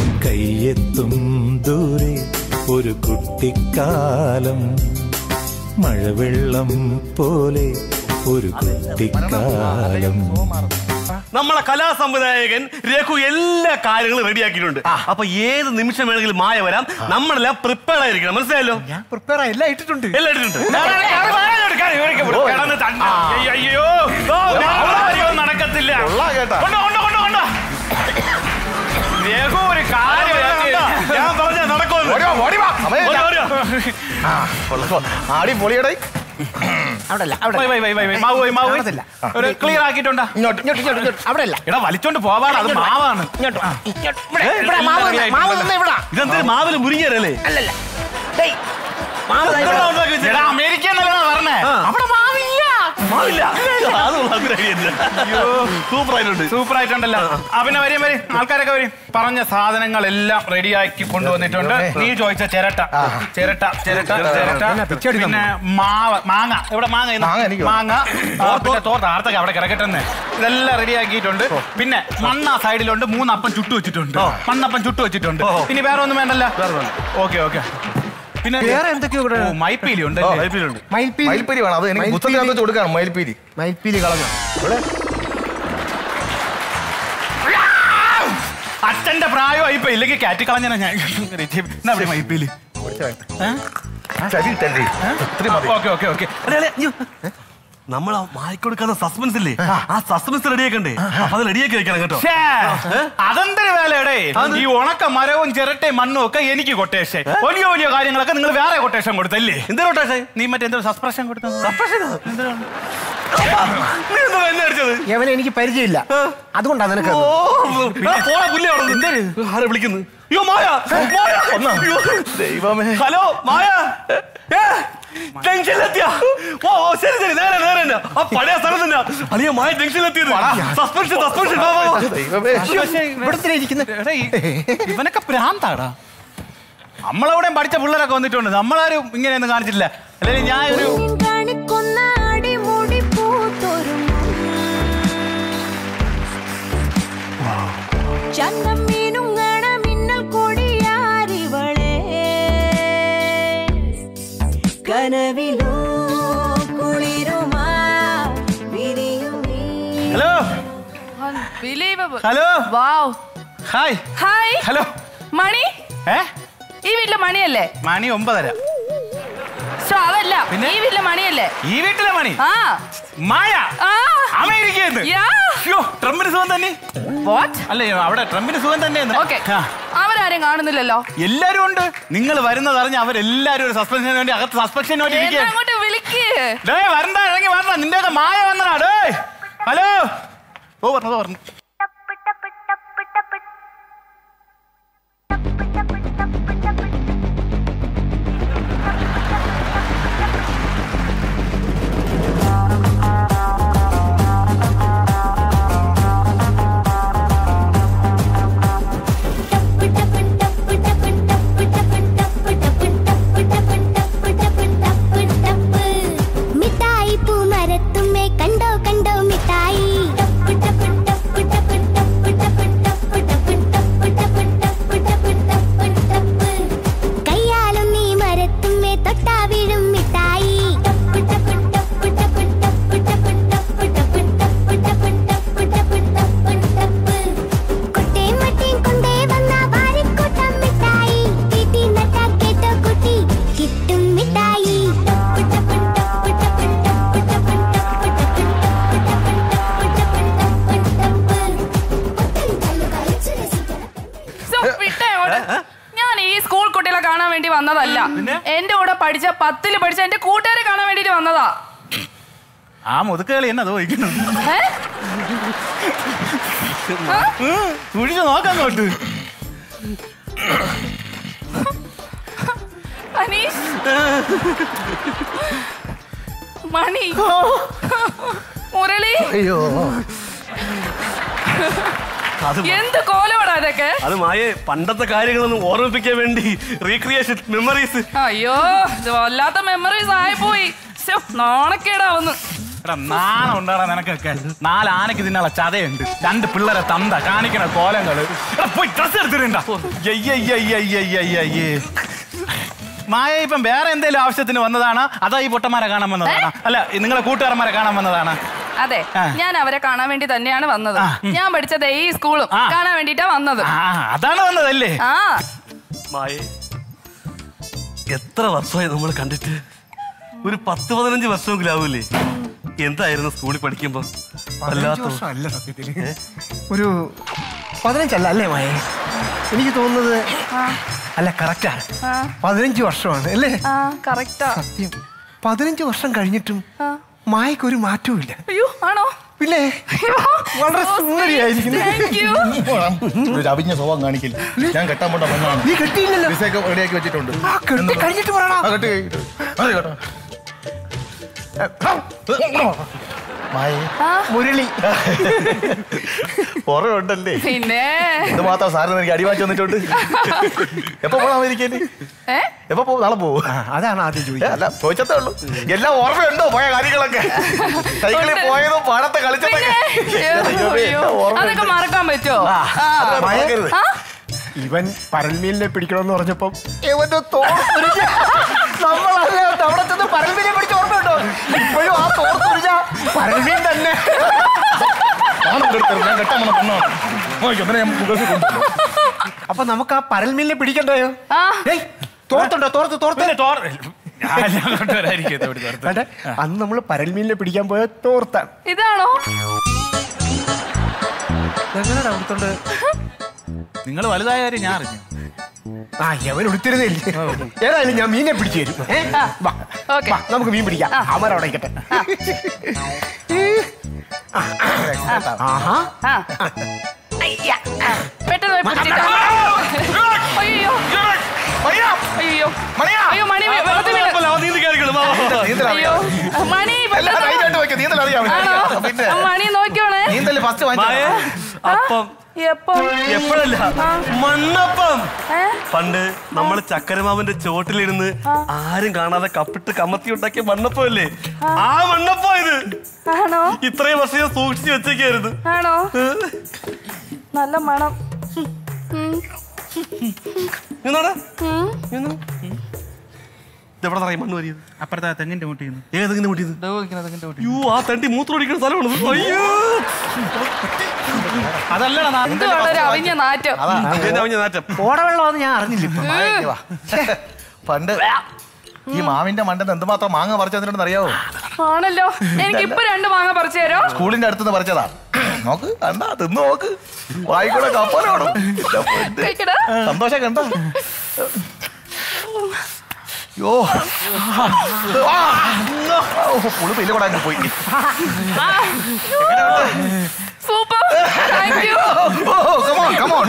കയ്യെത്തും ദൂരെ ഒരു കുട്ടിക്കാലം മഴവെള്ളം പോലെ ഒരു കുട്ടിക്കാലം നമ്മളെ കലാസംവിധായകൻ രഘു എല്ലാ കാര്യങ്ങളും റെഡിയാക്കിയിട്ടുണ്ട് അപ്പൊ ഏത് നിമിഷം വേണമെങ്കിലും മായ വരാം നമ്മളെല്ലാം പ്രിപ്പയർ ആയിരിക്കണം മനസ്സിലായല്ലോ ഞാൻ പ്രിപ്പയർ എല്ലാം ഇട്ടിട്ടുണ്ട് എല്ലാം ഇട്ടിട്ടുണ്ട് കിടന്ന് തണ്ട. അയ്യോ ഓ, കാര്യവും നടക്കത്തില്ല കൊള്ളാം കേട്ടാ. കൊണ്ടോ, കൊണ്ടോ, കൊണ്ടോ, കൊണ്ടോ. രഘു ഒരു കാര്യം ഞാൻ പറഞ്ഞ നടക്കുമെന്ന് ഓടിവാ, ഓടിവാ. സമയമില്ല. ഓടി, ഓടി. ആ, കൊള്ളാം. ആടി പൊളിയടേ അവിടെ അല്ല അവിടെ വൈ, വൈ, വൈ, വൈ, വൈ. മാവ് വൈ, മാവ് വൈ. കാണത്തില്ല. ഒരു ക്ലിയർ ആക്കിയിട്ടുണ്ടാ ഇങ്ങോട്ട് ഇങ്ങോട്ട് ഇങ്ങോട്ട് ഇങ്ങോട്ട് അവിടെ അല്ല എടാ വലിച്ചോണ്ട് പോവാണ് അത് മാവാണ് ഇങ്ങോട്ട് ഇങ്ങോട്ട് ഇവിടെ ഇവിടെ മാവ് വന്ന്, മാവ് വന്ന് ഇവിടെ ഇതെന്തൊരു മാവില് മുരിങ്ങരല്ലേ അല്ലല്ല ഡേയ് മാവ് ദാ ഇവിടെ. എടാ അമേരിക്ക എന്നല്ലേ പറഞ്ഞേ അവിടെ മാവില്ല മാവില്ല അത് സൂപ്പർ ആയിട്ടുണ്ട് സൂപ്പർ ആയിട്ടുണ്ടല്ലോ ആ, പിന്നെ വരും വരും ആൾക്കാരൊക്കെ വരും പറഞ്ഞ സാധനങ്ങളെല്ലാം റെഡിയാക്കി കൊണ്ടുവന്നിട്ടുണ്ട് നീ ചോദിച്ച ചിരട്ട ചിരട്ട ചിരട്ട ചിരട്ട പിന്നെ മാവ് മാങ്ങ ഇവിടെ മാങ്ങ ഇന്ന്. മാങ്ങ എനിക്ക് മാങ്ങ ആ, പിന്നെ തോർത്ത് ആർത്തക അവിടെ കിടക്കട്ടെന്ന് ഇതെല്ലാം റെഡിയാക്കിയിട്ടുണ്ട് പിന്നെ മണ്ണ സൈഡിലുണ്ട് മൂന്നപ്പം ചുട്ടു വെച്ചിട്ടുണ്ട് മണ്ണപ്പം ചുട്ടു വെച്ചിട്ടുണ്ട് ഇനി വേറെ ഒന്നും വേണ്ടല്ലോ ഓക്കെ ഓക്കെ പിന്നെ വേറെ എന്തൊക്കെയോ ഇവിടെ ഓ, മൈപ്പീലി ഉണ്ട് ലൈഫിലുണ്ട് മയിൽപ്പീലി മയിൽപ്പീരി വേണം അത് എനിക്ക് മയിൽപ്പീലി. പുസ്തകത്തിനകത്ത് കൊടുക്കണം മയിൽപ്പീരി മയിൽപ്പീലി കളഞ്ഞു അച്ഛന്റെ പ്രായമായി ഇപ്പൊ ഇല്ലെങ്കിൽ കാറ്റി കളഞ്ഞാ ഞാൻ എന്നാ ഇവിടെ മൈപ്പീലി ശരി തന്നെ ഇത്രയും മതി ഓക്കെ ഓക്കെ ഓക്കെ നമ്മൾ മായ്ക്കൊടുക്കാത്ത സസ്പെൻസ് ഇല്ലേ ആ സസ്പെൻസ് റെഡിയാക്കണ്ടേ അപ്പൊ അത് റെഡിയാക്കി വെക്കണം കേട്ടോ അതെന്തൊരു വേലയുടെ ഈ ഉണക്ക മരവും ചിരട്ടയും മണ്ണും ഒക്കെ എനിക്ക് കൊട്ടേഷൻ വലിയ വലിയ കാര്യങ്ങളൊക്കെ നിങ്ങൾ വേറെ കൊട്ടേഷൻ കൊടുത്തല്ലേ എന്താ കൊട്ടേഷൻ നീ മറ്റെന്തോ സസ്പ്രഷൻ കൊടുത്തത് നീ എന്താ എന്നെ അടിച്ചത് യവനെ എനിക്ക് പരിചയമില്ല അതുകൊണ്ടാണ് നിനക്ക് ഓ പിന്നെ പോടാ പുല്ലേ അവിടെ നിന്ന്. ആരെ വിളിക്കുന്നു അയ്യോ മായ മായ അയ്യോ. ദൈവമേ ഹലോ മായ ഏ, ജംഗ്ഷനിലെത്തിയ ഓ ഓ, ശരി ശരി നേരെ നേരെ തന്നെ. ആ പഴയ സ്ഥലം തന്നെ അളിയ മായ ജംഗ്ഷനിലെത്തിയത് സസ്പെൻഷൻ സസ്പെൻഷൻ വാ, വാ, വാ. ദൈവമേ ഇവിടെ തന്നെ ഇരിക്കുന്നത് എടാ, ഈ- ഇവനൊക്കെ ഭ്രാന്താടാ നമ്മളവിടെ പഠിച്ച പിള്ളേരൊക്കെ വന്നിട്ടുണ്ട് നമ്മളാരും ഇങ്ങനെയൊന്നും കാണിച്ചിട്ടില്ല അല്ലെങ്കിൽ ഞാൻ ഒരു കാണിക്കുന്ന അടിമുടി പൂത്തൊരുങ്ങും ചന്തം മീനുങ്ങണ മിന്നൽ കൊടിയാരിവളെ കനവിലോ കുളിരുമാ വിരിയും നീ hello Unbelievable. Hello Wow. Hi hi hello മണി ഏ ഈ വീട്ടിലെ മണിയല്ലേ മണി ഒമ്പതര സോ അതല്ല ഈ വീട്ടിലെ മണിയല്ലേ ഈ വീട്ടിലെ മണി ആ മായ ആ അമേരിക്കയിൽ Yeah. ട്രംപിന് സുഖം തന്നെ വാട്ട് അല്ല അവിടെ ട്രംപിന് സുഖം തന്നെ ഓക്കെ അവരാരും കാണുന്നില്ലല്ലോ എല്ലാരും ഉണ്ട് നിങ്ങൾ വരുന്നത് അറിഞ്ഞ് അവരെല്ലാരും ഒരു സസ്പെൻഷന് വേണ്ടി അകത്ത് സസ്പെൻഷന് വേണ്ടി എന്നെ ഇരിക്കുകയാണ്. അങ്ങോട്ട് വിളിക്ക് ഡേ വരണ്ട ഇറങ്ങി വരണ്ട നിന്റെ മായ വന്നടാ ഡേ ഹലോ ഓ പറഞ്ഞു പറഞ്ഞു മിഠായി പൂമരത്തുമ്മേ കണ്ടോ കണ്ടോ മിഠായി കയ്യാലും നീ മരത്തുമ്മേ തൊട്ടാ വീഴും മിഠായി കൊട്ടേം മട്ടേം കൊണ്ടേ വന്ന വാരിക്കൂട്ടം മിഠായി വീട്ടിൽ നട്ടാ കേട്ടോ കുട്ടി കിട്ടും മിഠായി So, വിട്ടേ അങ്ങോട്ട്. ഞാൻ ഈ സ്കൂൾ കുട്ടികളെ കാണാൻ വേണ്ടി വന്നതല്ല എന്റെ കൂടെ പഠിച്ച പത്തില് പഠിച്ച എന്റെ കൂട്ടുകാരെ കാണാൻ വേണ്ടിട്ട് വന്നതാ ആ മുതുക്കുകളി എന്നാ ചോദിക്കുന്നു ഏ? കുഴിച്ച് നോക്കങ്ങോട്ട് അനീഷ് മണി മുരളി അയ്യോ അത് എന്ത് കോലമാടാ ഇതൊക്കെ അത് മായെ പണ്ടത്തെ കാര്യങ്ങളൊന്നും ഓർമ്മിപ്പിക്കാൻ വേണ്ടി റീക്രിയേഷൻ മെമ്മറീസ് അയ്യോ ഇത് വല്ലാത്ത മെമ്മറീസ് ആയിപ്പോയി ശ്ശോ, നാണക്കേടാവുന്നു എടാ നാണം ഉണ്ടാടാ നിനക്കൊക്കെ നാല് ആനക്ക് തിന്നാളെ ചതയുണ്ട് രണ്ട് പിള്ളേരെ തന്ത കാണിക്കണ കോലങ്ങള് എടാ, പോയി ഡ്രസ് എടുത്തിട്ടുണ്ടാ മായ ഇപ്പം വേറെ എന്തെങ്കിലും ആവശ്യത്തിന് വന്നതാണ് അതാ ഈ പൊട്ടന്മാരെ കാണാൻ വന്നതാണ് അല്ല ഈ നിങ്ങളെ കൂട്ടുകാരന്മാരെ കാണാൻ വന്നതാണ് അതെ ആ. ഞാൻ അവരെ കാണാൻ വേണ്ടി തന്നെയാണ് വന്നത് ആ. ഞാൻ പഠിച്ചത് ഈ സ്കൂളും ആ. കാണാൻ വേണ്ടിട്ടാ വന്നത് ആ അതാണ് വന്നതല്ലേ ആ മായേ എത്ര വർഷമായി നമ്മൾ കണ്ടിട്ട് ഒരു പത്ത് പതിനഞ്ച് വർഷമെങ്കിലും ആവൂലേ എന്തായിരുന്നു സ്കൂളിൽ പഠിക്കുമ്പോ വല്ലാത്ത അല്ല സത്യത്തില് ഒരു പതിനഞ്ചല്ല അല്ലേ മായ എനിക്ക് തോന്നുന്നത് അല്ല കറക്റ്റാണ് ആ. പതിനഞ്ച് വർഷമാണ് അല്ലേ ആ കറക്റ്റാ സത്യം പതിനഞ്ച് വർഷം കഴിഞ്ഞിട്ടും മായക്ക് ഒരു മാറ്റവും ഇല്ല അയ്യോ ആണോ പിന്നെ വളരെ So സുന്ദരിയായിരിക്കുന്നു Thank you. ഒരു അവിഞ്ഞ സ്വഭാവം കാണിക്കില്ല ഞാൻ കെട്ടാൻ പോണ്ട പെണ്ണാണ് നീ കെട്ടിയില്ലല്ലോ വിസയൊക്കെ റെഡിയാക്കി വെച്ചിട്ടുണ്ട് ആ കെട്ടി കഴിഞ്ഞിട്ട് പറയണ ആ, കെട്ടി കഴിഞ്ഞിട്ട്. അതെ കേട്ടോ മായി മുരളി പുറമുണ്ടല്ലേ പിന്നെ ഇത് മാത്രം സാറിന് എനിക്ക് അടിമാറ്റി വന്നിട്ടുണ്ട് എപ്പോ പോണം അമേരിക്കയില് ഏ എപ്പോ പോകും നാളെ പോകും അതാണ് ആദ്യം ഏ, ചോദിച്ചത് അല്ല ചോദിച്ചതേ ഉള്ളൂ എല്ലാം ഓർമ്മയുണ്ടോ പോയ കാര്യങ്ങളൊക്കെ സൈക്കിളിൽ പോയതും പാടത്തെ കളിച്ചതൊക്കെ അയ്യോ, അയ്യോ. അതൊക്കെ മറക്കാൻ പറ്റോ അത് മറക്കരുത്. ഇവൻ പരൽമീലിനെ പിടിക്കണമെന്ന് പറഞ്ഞപ്പോ ഇവന്റെ തോർത്തുരിഞ്ഞ നമ്മളല്ലേ അവിടെ ചെന്ന് പരൽമീനെ പിടിച്ച് ഓർമ്മയുണ്ടോ ഇപ്പോഴും ആ തോർത്തുരിഞ്ഞ പരൽമീൻ തന്നെ ഞാൻ എടുത്തരും. ഞാൻ കെട്ടാൻ പോണ പെണ്ണാണ് നോക്കിയോ, ഇവനെ ഞാൻ ഗൾഫിൽ കൊണ്ടുപോകും. അപ്പൊ നമുക്ക് ആ പരൽമീലിനെ പിടിക്കണ്ടായോ ആ ഏയ് തോർത്തുണ്ടോ തോർത്ത് തോർത്ത് പിന്നെ തോർ ഞാൻ ഞാൻ കൊണ്ടുവരായിരിക്കും ഇത് ഇവിടെ തോർത്ത്. വേണ്ടേ? അന്ന് നമ്മൾ പരൽമീലിനെ പിടിക്കാൻ പോയ തോർത്താണ് ഇതാണോ എങ്ങനെയാണ് അവിടുത്തോണ്ട് നിങ്ങൾ വലുതായ കാര്യം ഞാൻ അറിഞ്ഞു ആ യവൻ ഉടുത്തിരുന്നില്ലേ ഏതായാലും ഞാൻ മീനെ പിടിച്ചു തരും ഏ? ആ. വാ, ഓക്കെ വാ, നമുക്ക് മീൻ പിടിക്കാം അമര അവിടെ ഇരിക്കട്ടെ ആഹാ ആ അയ്യ. ആ. പെട്ടെന്ന് പോയി പിടിച്ചിട്ട് അയ്യോ മണിയാ, അയ്യോ മണിയാ. അയ്യോ മണി വെ- വെള്ളത്തിൽ വീണ്. നീന്തി കയറിക്കണം വാ, വാ, വാ. നീന്തൽ അയ്യോ അറിയാം. മണി എല്ലാം പെട്ടെന്ന് right ആയിട്ട് വെക്ക്. നീന്തൽ അറിയാം ആണോ പിന്നെ ആ, മണി നോക്കിയോണേ നീന്തൽ ഫസ്റ്റ് മായേ വാങ്ങിച്ചു അപ്പം എപ്പോ എപ്പോഴല്ല മണ്ണപ്പം ഏ? പണ്ട് നമ്മൾ ചക്കരമാവന്റെ ചോട്ടിലിരുന്ന് ആരും കാണാതെ കപ്പിട്ട് കമത്തി ഉണ്ടാക്കിയ മണ്ണപ്പം അല്ലേ ആ മണ്ണപ്പം ഇത് ആണോ ഇത്രയും വർഷം ഞാൻ സൂക്ഷിച്ചു വെച്ചേക്കായിരുന്നു ആണോ നല്ല മണം ഉം, എന്നാടാ ഉം. ഇതെവിടെ നിറയെ മണ്ണ് വരിയത് അപ്പുറത്തെ തെങ്ങിന്റെ മുട്ടിന്ന് ഏതെങ്കിലും മുട്ടിയത് തെങ്ങിന്റെ മുട്ടി അയ്യോ ആ തണ്ടി മൂത്രം ഒടിക്കുന്ന സ്ഥലമാണ് അയ്യോ അതല്ലടാ എന്തുവാണ് ഒരു അവിഞ്ഞ നാറ്റം എന്നെ അവഞ്ഞ നാറ്റം ഓടവെള്ളമാണെന്ന് ഞാൻ അറിഞ്ഞില്ല ഇപ്പൊ മായക്ക് വാ. പണ്ട് ഈ മാവിന്റെ മണ്ടെന്ന് എന്തുമാത്രം മാങ്ങ പറിച്ചു തന്നിട്ടുണ്ടെന്ന് അറിയാവോ ആണല്ലോ എനിക്ക് ഇപ്പൊ രണ്ട് മാങ്ങ പറിച്ചു തരോ സ്കൂളിന്റെ അടുത്തുനിന്ന് പറിച്ചതാ നോക്ക് കണ്ടാ തിന്ന് നോക്ക് വായിക്കൂടെ കപ്പലോടും കഴിക്കടാ സന്തോഷം കണ്ട യോ പുളി പില്ല കൂടെ അങ്ങ് പോയി super thank you come on come on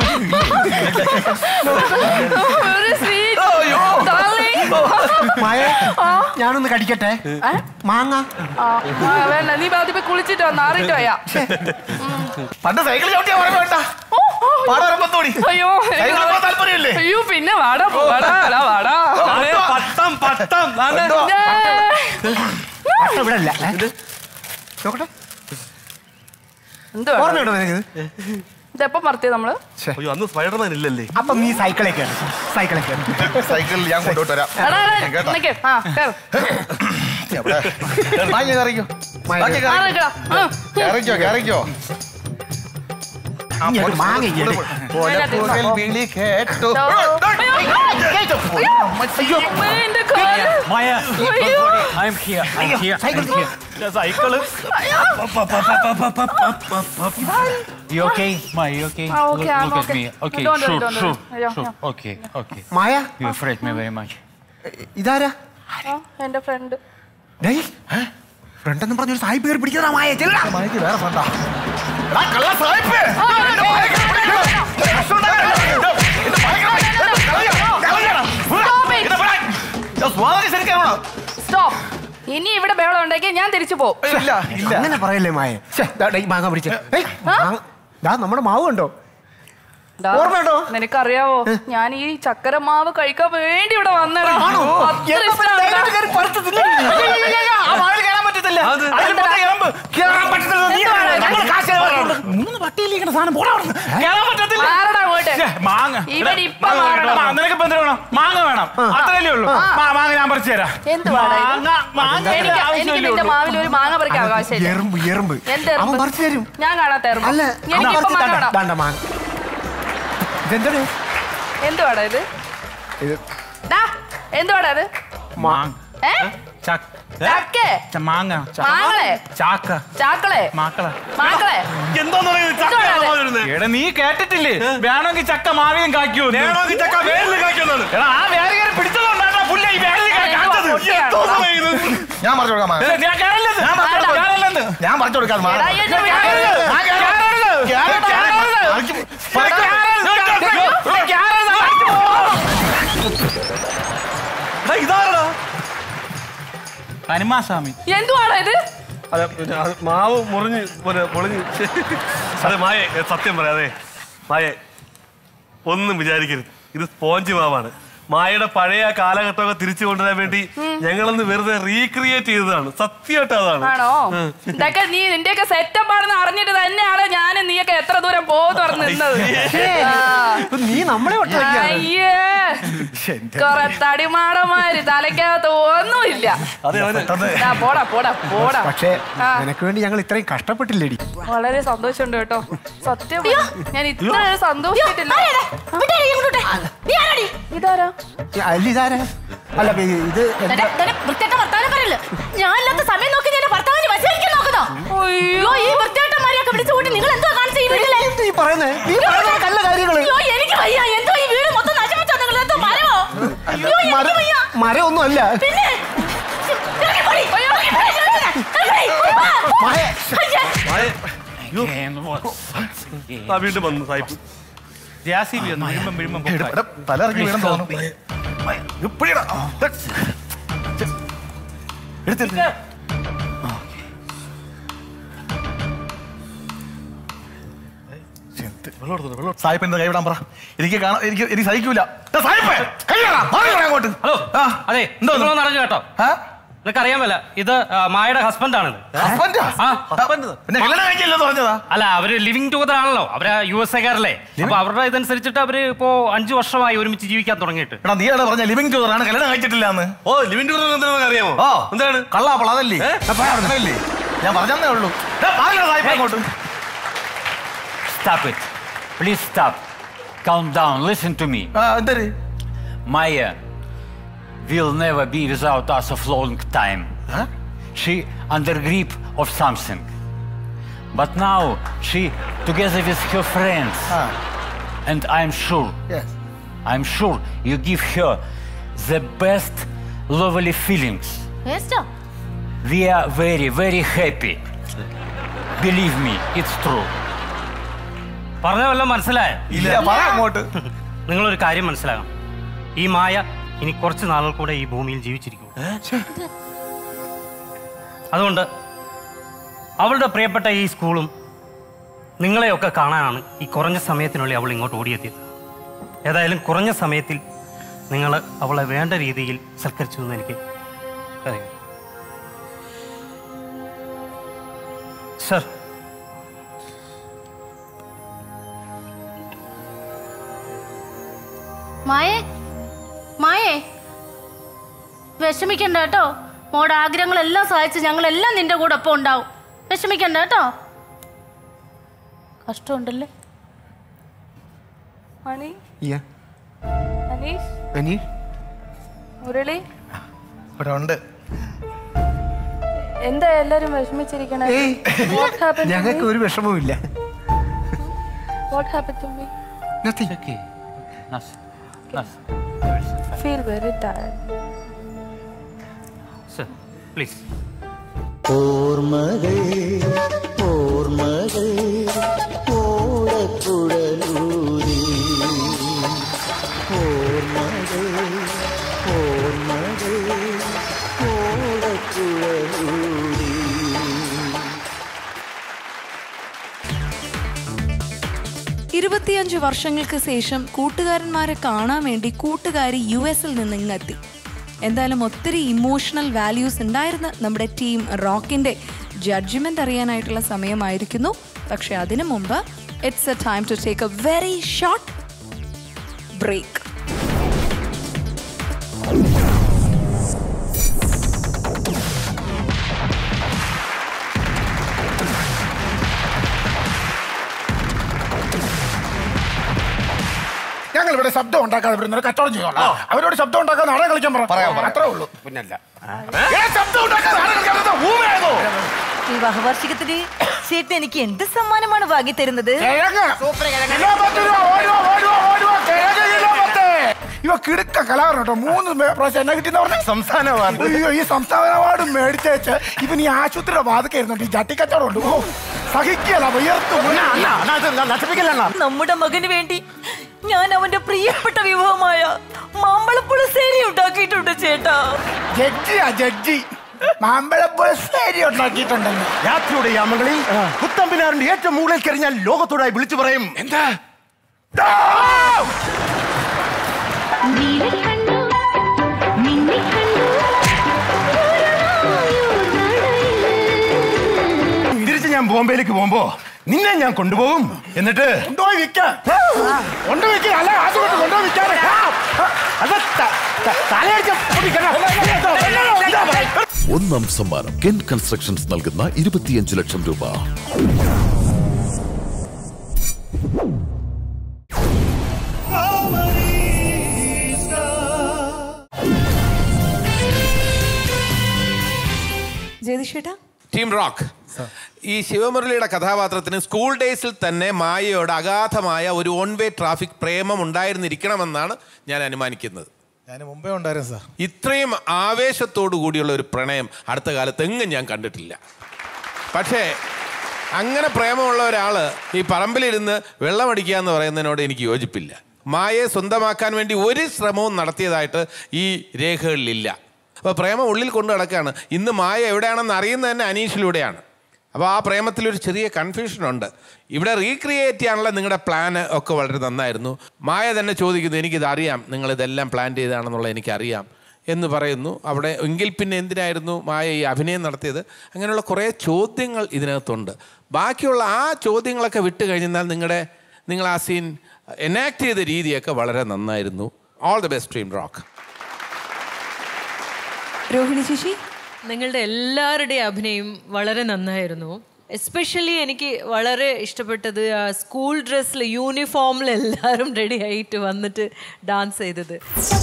very sweet darling Maya ഞാനൊന്ന് കടിക്കട്ടെ മാങ്ങ ആ ആ, വേണ്ട നീ ആദ്യം പോയി കുളിച്ചിട്ട് വന്ന ആറിട്ട് വയ്യ പണ്ട് സൈക്കിൾ ചവിട്ടിയാ പറയാൻ വേണ്ട പാടാറമ്പത്തോടി അയ്യോ സൈക്കിൾ പോകാൻ താല്പര്യമില്ലേ അയ്യോ പിന്നെ വാടാ വാടാ വാടാ വാടാ മായേ, പട്ടം പട്ടം ദാണ്ടെ. എന്തുവാ? ഏ, അട്ട ഇവിടെ അല്ല ഏ? നോക്കട്ടെ എന്തുവാ ഓർമ്മയുണ്ടോ നിനക്ക് ഇതെപ്പോ പറത്തിയത് നമ്മള് അയ്യോ അന്ന് സ്പൈഡർമാൻ ഇല്ലല്ലേ അപ്പം നീ സൈക്കിളെ കയറി സൈക്കിളെ കയറി സൈക്കിളിൽ ഞാൻ കൊണ്ടുപോട്ട് വരാം എടാ, എടാ, കേട്ടോ നിക്ക്. ആ, കേറ്. എവിടെ? ബാക്കി കയറിക്കോ ബാക്കി ആ, കയറിക്കോ. നിക്കടാ. ആ. കയറിക്കോ കയറിക്കോ ഇനി ഒരു മാങ്ങ ഇങ്ങട്. പുകൽ വിളി കേട്ടു ദോ. അയ്യോ, അയ്യോ അമ്മേ, എന്റെ കാല്. മായ അയ്യോ. I'm here I'm here cycle cycle You okay? Ma, you okay? ആ, okay, look, I'm look okay. at me. Okay, Don't worry, sure, don't sure, worry. Yeah, sure. yeah. Okay, okay. Maya You afraid me very much. ഇതാരാ ആ, എന്റെ front ഡേയ് front എന്ന് പറഞ്ഞൊരു സായിപ്പ് കയറി പിടിക്കുന്നതാ മായ ചെല്ലടാ മണിക്ക് വേറെ ഫ്രണ്ടാ എടാ, കള്ള സായിപ്പ്! എന്റെ ബാഗ് പിടിക്കണോ? എന്റെ ബാഗ് കളയാ, കളയാ. എന്റെ ബാഗ്. ഞാൻ സ്വാതന്ത്ര്യം ശരിക്കാണോ സ്റ്റോപ്പ് ഇനി ഇവിടെ ബഹളം ഉണ്ടാക്കി ഞാൻ തിരിച്ചു പോകും ഇല്ല ഇല്ല അങ്ങനെ പറയല്ലേ മായ ശ്ശെ, ദാ, ഡേയ് മാങ്ങ പിടിച്ച് ഏയ്, മാങ്ങ- ദാ നമ്മുടെ മാവ് കണ്ടോ ഓർമ്മയുണ്ടോ? നിനക്കറിയാവോ ഞാൻ ഈ ചക്കര മാവ് കഴിക്കാൻ വേണ്ടി ഇവിടെ വന്നടാ അത്ര ഇഷ്ടാണ്. ആ വാഴ കയറാൻ പറ്റത്തില്ല അത് അതിൽ മൊത്തം എറുമ്പ്. കേറാൻ പറ്റത്തില്ല നീ എന്തുവാണ്? നമ്മൾ കാശ് ചെലവാക്കിയിട്ടുണ്ട്. മൂന്ന് പട്ടിയിലിരിക്കുന്ന സാധനം പോടാ അവിടുന്ന്. കേറാൻ പറ്റത്തില്ല മാറടാ അങ്ങോട്ട് ശ്ശെ, മാങ്ങ ഇവിടെ ഇപ്പൊ മാങ്ങ മാറണം. മാങ്ങ. നിനക്ക് ഇപ്പൊ എന്തിനു വേണം മാങ്ങ വേണം അത്രയല്ലേ ഉള്ളൂ മാ- മാങ്ങ ഞാൻ പറിച്ചു തരാം എന്തുവാടാ ഇത്? മാങ്ങ മാങ്ങ എനിക്ക് എനിക്ക് ആവശ്യമല്ലേ നിന്റെ ഉള്ളൂ. മാവിൽ ഒരു മാങ്ങ പറിക്കാൻ അവകാശമില്ല എറുമ്പ് എറുമ്പ് എന്ത് അവൻ എറുമ്പ്? പറിച്ചു തരും ഞാൻ കാണാത്ത എറുമ്പ്. അല്ല എനിക്ക് അവൻ ഇപ്പൊ പറിച്ച് മാങ്ങ ദാണ്ട, വേണം. ദാണ്ട മാങ്ങ ഇതെന്താണ് എന്തുവാടാ ഇത് ഇത് ഡാ, എന്തുവാടാ ഇത് മാങ്ങ ഏ ചക്ക ചക്കേ ച- മാങ്ങ ച- മാങ്ങളെ ചാക്ക ചാക്കളെ മാക്കള മാക്കളെ എന്താന്ന് എന്തുവാടാ എടാ നീ കേട്ടിട്ടില്ലേ വേണമെങ്കിൽ ചക്ക മാവിയും കായ്ക്കൂ വേണമെങ്കിൽ ചക്ക വേലിൽ കായ്ക്കുമെന്നാണ്. എടാ ആ വേറെ കയറി പിടിച്ചതുകൊണ്ടാണ് പുല്ല ഈ വേലിൽ കാ- കായ്ച്ചത്. ഞാൻ പറഞ്ഞു കൊടുക്കാം മാങ്ങ. എടാ, ഞാൻ കേറല്ലെന്ന്. ഞാൻ പറിച്ചു കൊടുക്കാം. കേറല്ലെന്ന്. ഞാൻ പറഞ്ഞു കൊടുക്കാം മാങ്ങ. എടാ, ഈ എന്നെ വിളിക്കരുത്. ഞാൻ കേറാം. കേറരുത്. കേറാം. കേറരുത്. പറിക്കും. കേറരുത്. കേറരുത്. അടിച്ച് പോ. ഇതാരടാ ഹനുമാസ്വാമി എന്തുവാടാ ഇത് അതെ പിന്നെ അത് മാവ് മുറിഞ്ഞ് പോലെ പൊളിഞ്ഞ് അതെ മായെ ഏ, സത്യം പറയാതെ മായെ ഒന്നും വിചാരിക്കരുത് ഇത് സ്പോഞ്ച് മാവാണ് മായയുടെ പഴയ കാലഘട്ടമൊക്കെ തിരിച്ചു കൊണ്ടുവരാൻ വേണ്ടി ഞങ്ങളൊന്ന് വെറുതെ റീക്രിയേറ്റ് ചെയ്തതാണ് സത്യമായിട്ട് അതാണ് ആണോ ഇതൊക്കെ നീ നിന്റെയൊക്കെ സെറ്റപ്പ് ആണെന്ന് അറിഞ്ഞിട്ട് തന്നെയാണ് ഞാൻ നീയൊക്കെ എത്ര ദൂരം പോകും തുറന്ന് നിന്നത് ആ. ഇപ്പൊ നീ നമ്മളെ ഒട്ടാക്കിയാണ് അയ്യേ കൊറേ തടിമാടന്മാര് തലക്കകത്ത് ഒന്നുമില്ല അതെ അവന് ദാ, പോടാ പോടാ പോടാ പക്ഷേ ആ. നിനക്ക് വേണ്ടി ഞങ്ങൾ ഇത്രയും കഷ്ടപ്പെട്ടില്ലേടി വളരെ സന്തോഷമുണ്ട് കേട്ടോ സത്യം ഞാൻ ഇത്ര സന്തോഷിച്ചിട്ടില്ല ഇതാരാ അല്ല ഇതാരാ അല്ല ഇത് എന്താ ഞാനില്ലാത്ത സമയം നോക്കി ഞാൻ ഭർത്താവിന് വശീകരിക്കാൻ നോക്കുന്നോ അയ്യോ ഈ വൃത്തിയായിട്ടന്മാരെയൊക്കെ വിളിച്ചു കൂട്ടി നിങ്ങൾ എന്തോ കാണിച്ചു ഈ വീട്ടിലെ നീ പറയുന്നേ നീ പറയുന്ന കല്ല കാര്യങ്ങള് അയ്യോ എനിക്ക് വയ്യ എന്തോ ഈ വീട് മൊത്തം നശിപ്പിച്ചോ നിങ്ങൾ എന്തോ മരമോ അയ്യോ എനിക്ക് മര- വയ്യ മരമൊന്നും അല്ല പിന്നെ ഇറങ്ങി പോടി. ഇറങ്ങി പോടി, ഇറങ്ങി പോടി. ഇറങ്ങി പോടി. ആ. മായ. അയ്യേ. മായ അയ്യോ ആ വീണ്ടും വന്നു സായിപ്പ് ജാസിബി ഒന്ന് വിഴുമ്പം വിഴുമ്പം എടാ, എടാ, തല ഇറങ്ങി വീണെന്ന് തോന്നുന്നു. ഇത് പിടിയെടാ. ദേ. എടുത്തെടുത്ത്. എന്ത് വെള്ളം എടുത്തോ, വെള്ളം എടുത്തോ. സായിപ്പ് എന്റെ കൈ വിടാൻ പറ എനിക്ക് കാണാൻ എനിക്ക് എനിക്ക് സഹിക്കൂല ദേ, സായിപ്പേ, കൈ വിടാ, മാറി വിടാ അങ്ങോട്ട് ഹലോ ആ. അതെ എന്തോ നിങ്ങളൊന്ന് അറിഞ്ഞു കേട്ടോ ആ? നിനക്ക് അറിയാമല്ല ഇത് ആ, മായയുടെ ഹസ്ബൻഡ് ആണിത് ഹസ്ബൻഡാ? ആ പിന്നെ കല്യാണം കഴിക്കില്ലെന്ന് പറഞ്ഞതാ അല്ല അവര് ലിവിങ് ടുഗദർ ആണല്ലോ അവര് യു എസ് എക്കാരല്ലേ അപ്പൊ അവരുടെ ഇതനുസരിച്ചിട്ട് അവര് ഇപ്പോ അഞ്ചു വർഷമായി ഒരുമിച്ച് ജീവിക്കാൻ തുടങ്ങിയിട്ട് എടാ നീയാണ് പറഞ്ഞ ലിവിംഗ് ടൂർ ആണ് കല്യാണം കഴിച്ചിട്ടില്ല എന്ന് ഓ ലിവിന്റെ എന്താണെന്ന് അറിയാമോ ഓ എന്താണ് കള്ളാപ്പള അതല്ലേ അതല്ലേ ഞാൻ പറഞ്ഞേ ഉള്ളൂ ദേ, മാറില്ല സായിപ്പ് അങ്ങോട്ട് Stop it. Please stop. Calm down. Listen to me. ആ, എന്തര് Maya will never be without us of long time. She under grip of something. But now she together with her friends. And I'm sure, Yes. I'm sure you give her the best lovely feelings. വേസ്റ്റോ We are very, very happy. Believe me, it's true. പറഞ്ഞ വല്ലതും മനസ്സിലായോ ഇല്ല പറ അങ്ങോട്ട് നിങ്ങളൊരു കാര്യം മനസ്സിലാക്കണം ഈ മായ ഇനി കുറച്ച് നാളുകൾ കൂടെ ഈ ഭൂമിയിൽ ജീവിച്ചിരിക്കും അതുകൊണ്ട് അവളുടെ പ്രിയപ്പെട്ട ഈ സ്കൂളും നിങ്ങളെയൊക്കെ കാണാനാണ് ഈ കുറഞ്ഞ സമയത്തിനുള്ളിൽ അവൾ ഇങ്ങോട്ട് ഓടിയെത്തിയത് ഏതായാലും കുറഞ്ഞ സമയത്തിൽ നിങ്ങൾ അവളെ വേണ്ട രീതിയിൽ സൽക്കരിച്ചു എന്ന് എനിക്ക് അറിയാം സർ മായേ മായേ വിഷമിക്കണ്ട കേട്ടോ മോടെ ആഗ്രഹങ്ങളെല്ലാം സഹായിച്ച് ഞങ്ങളെല്ലാം നിന്റെ കൂടെ ഒപ്പം ഉണ്ടാവും വിഷമിക്കണ്ട കേട്ടോ കഷ്ടമുണ്ടല്ലേ മണി ഇയ്യ. അനീഷ് അനി മുരളി ഇവിടെ ഉണ്ട് എന്താ എല്ലാരും വിഷമിച്ചിരിക്കണേ ഏയ് What happened to ഞങ്ങൾക്ക് me? ഒരു വിഷമവും ഇല്ല What happened to me? Nothing. Okay. Nothing. Nothing. Feel very tired. Sir please ഓർമ്മകൾ ഓർമ്മകൾ ഓടക്കുഴലൂരി ഓർമ്മകൾ ഓർമ്മകൾ ഓടക്കുഴലൂരി ഇരുപത്തിയഞ്ച് വർഷങ്ങൾക്ക് ശേഷം കൂട്ടുകാരന്മാരെ കാണാൻ വേണ്ടി കൂട്ടുകാരി യു എസിൽ നിന്ന് ഇങ്ങെത്തി എന്തായാലും ഒത്തിരി ഇമോഷണൽ വാല്യൂസ് ഉണ്ടായിരുന്ന നമ്മുടെ ടീം റോക്കിന്റെ ജഡ്ജ്മെന്റ് അറിയാനായിട്ടുള്ള സമയമായിരിക്കുന്നു പക്ഷെ അതിനു മുമ്പ് it's a time to take a very short break ഇവിടെ ശബ്ദം ഉണ്ടാക്കാതെ ഇവിടെ നിന്ന് കച്ചവടം ചെയ്തോളാം അവരോട് ശബ്ദം ഉണ്ടാക്കാൻ നാടകം കളിക്കാൻ പറ പറയാം, പറയാം. അത്രേ ഉള്ളൂ പിന്നല്ല ഏ, ശബ്ദം ഉണ്ടാക്കാൻ നാടകം കളിക്കാൻ പറ്റുന്ന ഊമയാണോ? വിവാഹ വാർഷികത്തിന് ചേട്ടൻ എനിക്ക് എന്ത് സമ്മാനമാണ് വാങ്ങി തരുന്നത് കിഴങ്ങ്. കിലോ പത്ത് രൂപ, ഓടുവാ, ഓടുവാ, ഓടുവാ, കിഴങ്ങ് കിലോ പത്ത്. ഇവ കിടുക്ക കലാകാരൻ കേട്ടോ മൂന്ന് മേ- പ്രാവശ്യം എന്നെ കിട്ടിയെന്ന് പറഞ്ഞ സംസ്ഥാന അവാർഡ്. അയ്യോ ഈ സംസ്ഥാന അവാർഡ് മേടിച്ചേച്ച് ഇവൻ ഈ ആശുപത്രിയുടെ വാതൊക്കെ ഇരുന്നുണ്ട് ഈ ജട്ടിക്കച്ചവടം ഉണ്ട് ഓ സഹിക്കല വിയർത്തു നശിപ്പിക്കലണ്ണ നമ്മുടെ മകന് വേണ്ടി ഞാൻ അവന്റെ പ്രിയപ്പെട്ട വിഭവമായ മാമ്പളപ്പുളശ്ശേരി ഉണ്ടാക്കിയിട്ടുണ്ട് ചേട്ടാ ജഡ്ജിയാ ജഡ്ജി മാമ്പഴപ്പുഴശ്ശേരി ഉണ്ടാക്കിയിട്ടുണ്ടെന്ന് രാത്രിയുടെ യാമങ്ങളിൽ പുത്തമ്പിനാറിന്റെ ഏറ്റവും മുകളിൽ കഴിഞ്ഞാൽ ലോകത്തോടായി വിളിച്ചു പറയും എന്താ തിരിച്ച് ഞാൻ ബോംബെയിലേക്ക് പോകുമ്പോ നിന്നെ ഞാൻ കൊണ്ടുപോകും എന്നിട്ട് കൊണ്ടുപോയി വിൽക്കാൻ കൊണ്ടുപോയി വിൽക്കാൻ അല്ല ആശുപത്രി കൊണ്ടുപോയി വിൽക്കാൻ അത് ത- ത- തലയടിച്ച് പൊട്ടിക്കണം. ഒന്നാം സമ്മാനം കെൻ കൺസ്ട്രക്ഷൻസ് നൽകുന്ന ഇരുപത്തിയഞ്ച് ലക്ഷം രൂപ ജയതിഷേട്ടാ ടീം റോക്ക് ഈ ശിവമുരളിയുടെ കഥാപാത്രത്തിന് സ്കൂൾ ഡേയ്സിൽ തന്നെ മായയോട് അഗാധമായ ഒരു ഓൺ വേ ട്രാഫിക് പ്രേമം ഉണ്ടായിരുന്നിരിക്കണമെന്നാണ് ഞാൻ അനുമാനിക്കുന്നത് ഞാൻ മുമ്പേ ഉണ്ടായിരുന്നു സാർ ഇത്രയും ആവേശത്തോടു കൂടിയുള്ള ഒരു പ്രണയം അടുത്ത കാലത്ത് എങ്ങും ഞാൻ കണ്ടിട്ടില്ല പക്ഷേ അങ്ങനെ പ്രേമമുള്ള ഒരാൾ ഈ പറമ്പിലിരുന്ന് വെള്ളമടിക്കുക എന്ന് പറയുന്നതിനോട് എനിക്ക് യോജിപ്പില്ല മായയെ സ്വന്തമാക്കാൻ വേണ്ടി ഒരു ശ്രമവും നടത്തിയതായിട്ട് ഈ രേഖകളിലില്ല അപ്പോൾ പ്രേമം ഉള്ളിൽ കൊണ്ടു നടക്കുകയാണ് ഇന്ന് മായ എവിടെയാണെന്ന് അറിയുന്നത് തന്നെ അനീഷിലൂടെയാണ് അപ്പോൾ ആ പ്രേമത്തിലൊരു ചെറിയ കൺഫ്യൂഷനുണ്ട് ഇവിടെ റീക്രിയേറ്റ് ചെയ്യാനുള്ള നിങ്ങളുടെ പ്ലാന് ഒക്കെ വളരെ നന്നായിരുന്നു മായ തന്നെ ചോദിക്കുന്നു എനിക്കിത് അറിയാം നിങ്ങളിതെല്ലാം പ്ലാൻ ചെയ്താണെന്നുള്ളത് എനിക്കറിയാം എന്ന് പറയുന്നു അവിടെ എങ്കിൽ പിന്നെ എന്തിനായിരുന്നു മായ ഈ അഭിനയം നടത്തിയത് അങ്ങനെയുള്ള കുറേ ചോദ്യങ്ങൾ ഇതിനകത്തുണ്ട് ബാക്കിയുള്ള ആ ചോദ്യങ്ങളൊക്കെ വിട്ട് കഴിഞ്ഞാൽ നിങ്ങളുടെ നിങ്ങൾ ആ സീൻ എനാക്ട് ചെയ്ത രീതിയൊക്കെ വളരെ നന്നായിരുന്നു all the best team rock Rohini ചേച്ചി നിങ്ങളുടെ എല്ലാവരുടെയും അഭിനയം വളരെ നന്നായിരുന്നു എസ്പെഷ്യലി എനിക്ക് വളരെ ഇഷ്ടപ്പെട്ടത് ആ സ്കൂൾ ഡ്രസ്സിൽ യൂണിഫോമിൽ എല്ലാവരും റെഡി ആയിട്ട് വന്നിട്ട് ഡാൻസ് ചെയ്തത്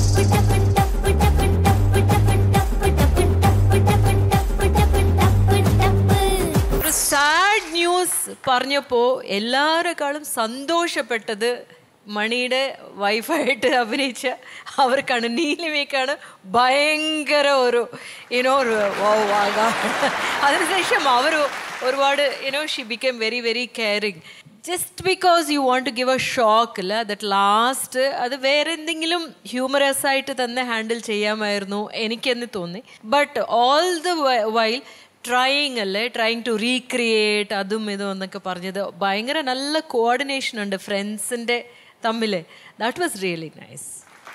ഒരു സാഡ് ന്യൂസ് പറഞ്ഞപ്പോൾ എല്ലാവരെക്കാളും സന്തോഷപ്പെട്ടത് മണിയുടെ വൈഫായിട്ട് അഭിനയിച്ച അവർക്കാണ് നീലിമയ്ക്കാണ് ഭയങ്കര ഒരു ഇനോ ഒരു wow, ആകാം അതിനുശേഷം അവർ ഒരുപാട് you know she become very very caring just because you want to give a shock അല്ല ദറ്റ് ലാസ്റ്റ് അത് വേറെ എന്തെങ്കിലും ഹ്യൂമറസ് ആയിട്ട് തന്നെ ഹാൻഡിൽ ചെയ്യാമായിരുന്നു എനിക്കെന്ന് തോന്നി but all the while trying അല്ലേ ട്രൈങ് ടു റീക്രിയേറ്റ് അതും ഇതും എന്നൊക്കെ പറഞ്ഞത് ഭയങ്കര നല്ല കോർഡിനേഷൻ ഉണ്ട് ഫ്രണ്ട്സിൻ്റെ തമ്മിൽ that was really nice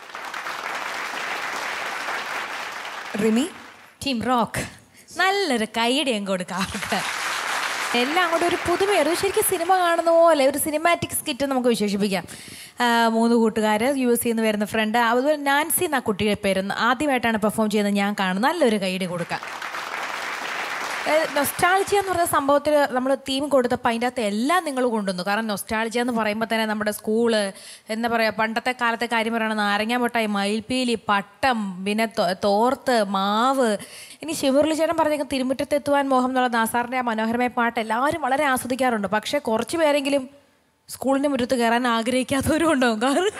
Rimi team rock നല്ലൊരു കൈയടി അങ്ങ് കൊടുക്കാം അവർക്ക് എല്ലാം കൂടെ ഒരു പുതുമയാണ് ശരിക്കും സിനിമ കാണുന്ന പോലെ ഒരു സിനിമാറ്റിക് സ്കിറ്റ് നമുക്ക് വിശേഷിപ്പിക്കാം ആ, മൂന്ന് കൂട്ടുകാർ യു എസ് നിന്ന് വരുന്ന ഫ്രണ്ട് അതുപോലെ നാൻസി എന്ന കുട്ടിയുടെ പേര് ആദ്യമായിട്ടാണ് പെർഫോം ചെയ്യുന്നത് ഞാൻ കാണുന്നത് നല്ലൊരു കൈയടി കൊടുക്കാം നൊസ്റ്റാൾജിയ എന്ന് പറഞ്ഞ സംഭവത്തിൽ നമ്മൾ തീം കൊടുത്തപ്പോൾ അതിൻ്റെ അകത്ത് എല്ലാം നിങ്ങൾ കൊണ്ടുവന്നു കാരണം നൊസ്റ്റാൾജിയ എന്ന് പറയുമ്പോൾ തന്നെ നമ്മുടെ സ്കൂള് എന്താ പറയുക പണ്ടത്തെ കാലത്തെ കാര്യം പറയുകയാണ് നാരങ്ങ മിഠായി മയിൽപ്പീലി പട്ടം പിന്നെ തോ- തോർത്ത് മാവ് ഇനി ശിവമുരളി ചേട്ടൻ പറഞ്ഞേക്കും തിരുമുറ്റത്തെത്തുവാൻ മോഹം എന്നുള്ള നാസാറിൻ്റെ ആ മനോഹരമായ പാട്ട് എല്ലാവരും വളരെ ആസ്വദിക്കാറുണ്ട് പക്ഷേ കുറച്ച് പേരെങ്കിലും സ്കൂളിൻ്റെ മുറ്റത്ത് കയറാൻ ആഗ്രഹിക്കാത്തവരും ഉണ്ടാവും കാരണം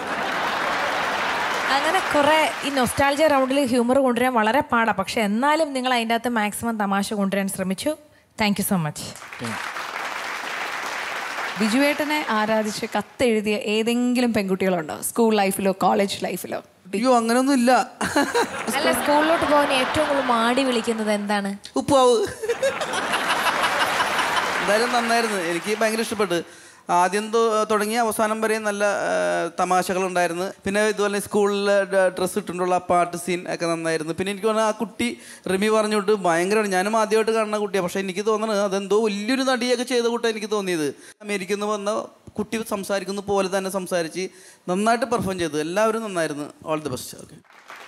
അങ്ങനെ കുറെ ഈ നൊസ്റ്റാൾജിയ റൗണ്ടിൽ ഹ്യൂമർ കൊണ്ടുവരാൻ വളരെ പാടാണ് പക്ഷെ എന്നാലും നിങ്ങൾ അതിൻ്റെ അകത്ത് മാക്സിമം തമാശ കൊണ്ടുവരാൻ ശ്രമിച്ചു താങ്ക് യു സോ മച്ച് ബിജുവേട്ടനെ ആരാധിച്ച് കത്തെഴുതിയ ഏതെങ്കിലും പെൺകുട്ടികളുണ്ടോ സ്കൂൾ ലൈഫിലോ കോളേജ് ലൈഫിലോ അയ്യോ അങ്ങനൊന്നും ഇല്ല അല്ല സ്കൂളിലോട്ട് പോകാൻ ഏറ്റവും കൂടുതൽ മാടി വിളിക്കുന്നത് എന്താണ് ഉപ്പാവ് എന്തായാലും നന്നായിരുന്നു എനിക്ക് ഭയങ്കര ഇഷ്ടപ്പെട്ടു ആദ്യം തൊ- തുടങ്ങി അവസാനം വരെ നല്ല തമാശകൾ ഉണ്ടായിരുന്നു പിന്നെ ഇതുപോലെ സ്കൂളിൽ ഡ്രസ്സ് ഇട്ടുകൊണ്ടുള്ള ആ പാട്ട് സീൻ ഒക്കെ നന്നായിരുന്നു പിന്നെ എനിക്ക് തോന്നുന്നു ആ കുട്ടി റിമി പറഞ്ഞുകൊണ്ട് ഭയങ്കരമാണ് ഞാനും ആദ്യമായിട്ട് കാണുന്ന കുട്ടിയാണ് പക്ഷേ എനിക്ക് തോന്നുന്നത് അതെന്തോ വലിയൊരു നടിയൊക്കെ ചെയ്ത കൂട്ടാണ് എനിക്ക് തോന്നിയത് അമേരിക്കയിൽ നിന്ന് വന്ന കുട്ടി സംസാരിക്കുന്ന പോലെ തന്നെ സംസാരിച്ച് നന്നായിട്ട് പെർഫോം ചെയ്തു എല്ലാവരും നന്നായിരുന്നു all the best okay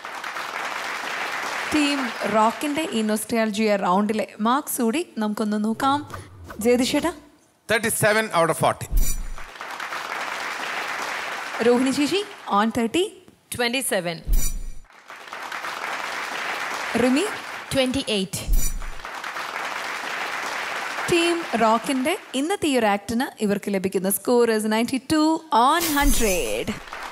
team റോക്കിന്റെ ഈ നൊസ്റ്റാൾജിയ റൗണ്ടിലെ മാർക്സ് കൂടി നമുക്കൊന്ന് നോക്കാം ജയതിഷേട്ടാ thirty seven out of forty Rohini ചേച്ചി on thirty twenty seven Rimi twenty eight team റോക്കിന്റെ ഇന്നത്തെ ഈ ഒരു ആക്ടിന് ഇവർക്ക് ലഭിക്കുന്ന score is ninety two on hundred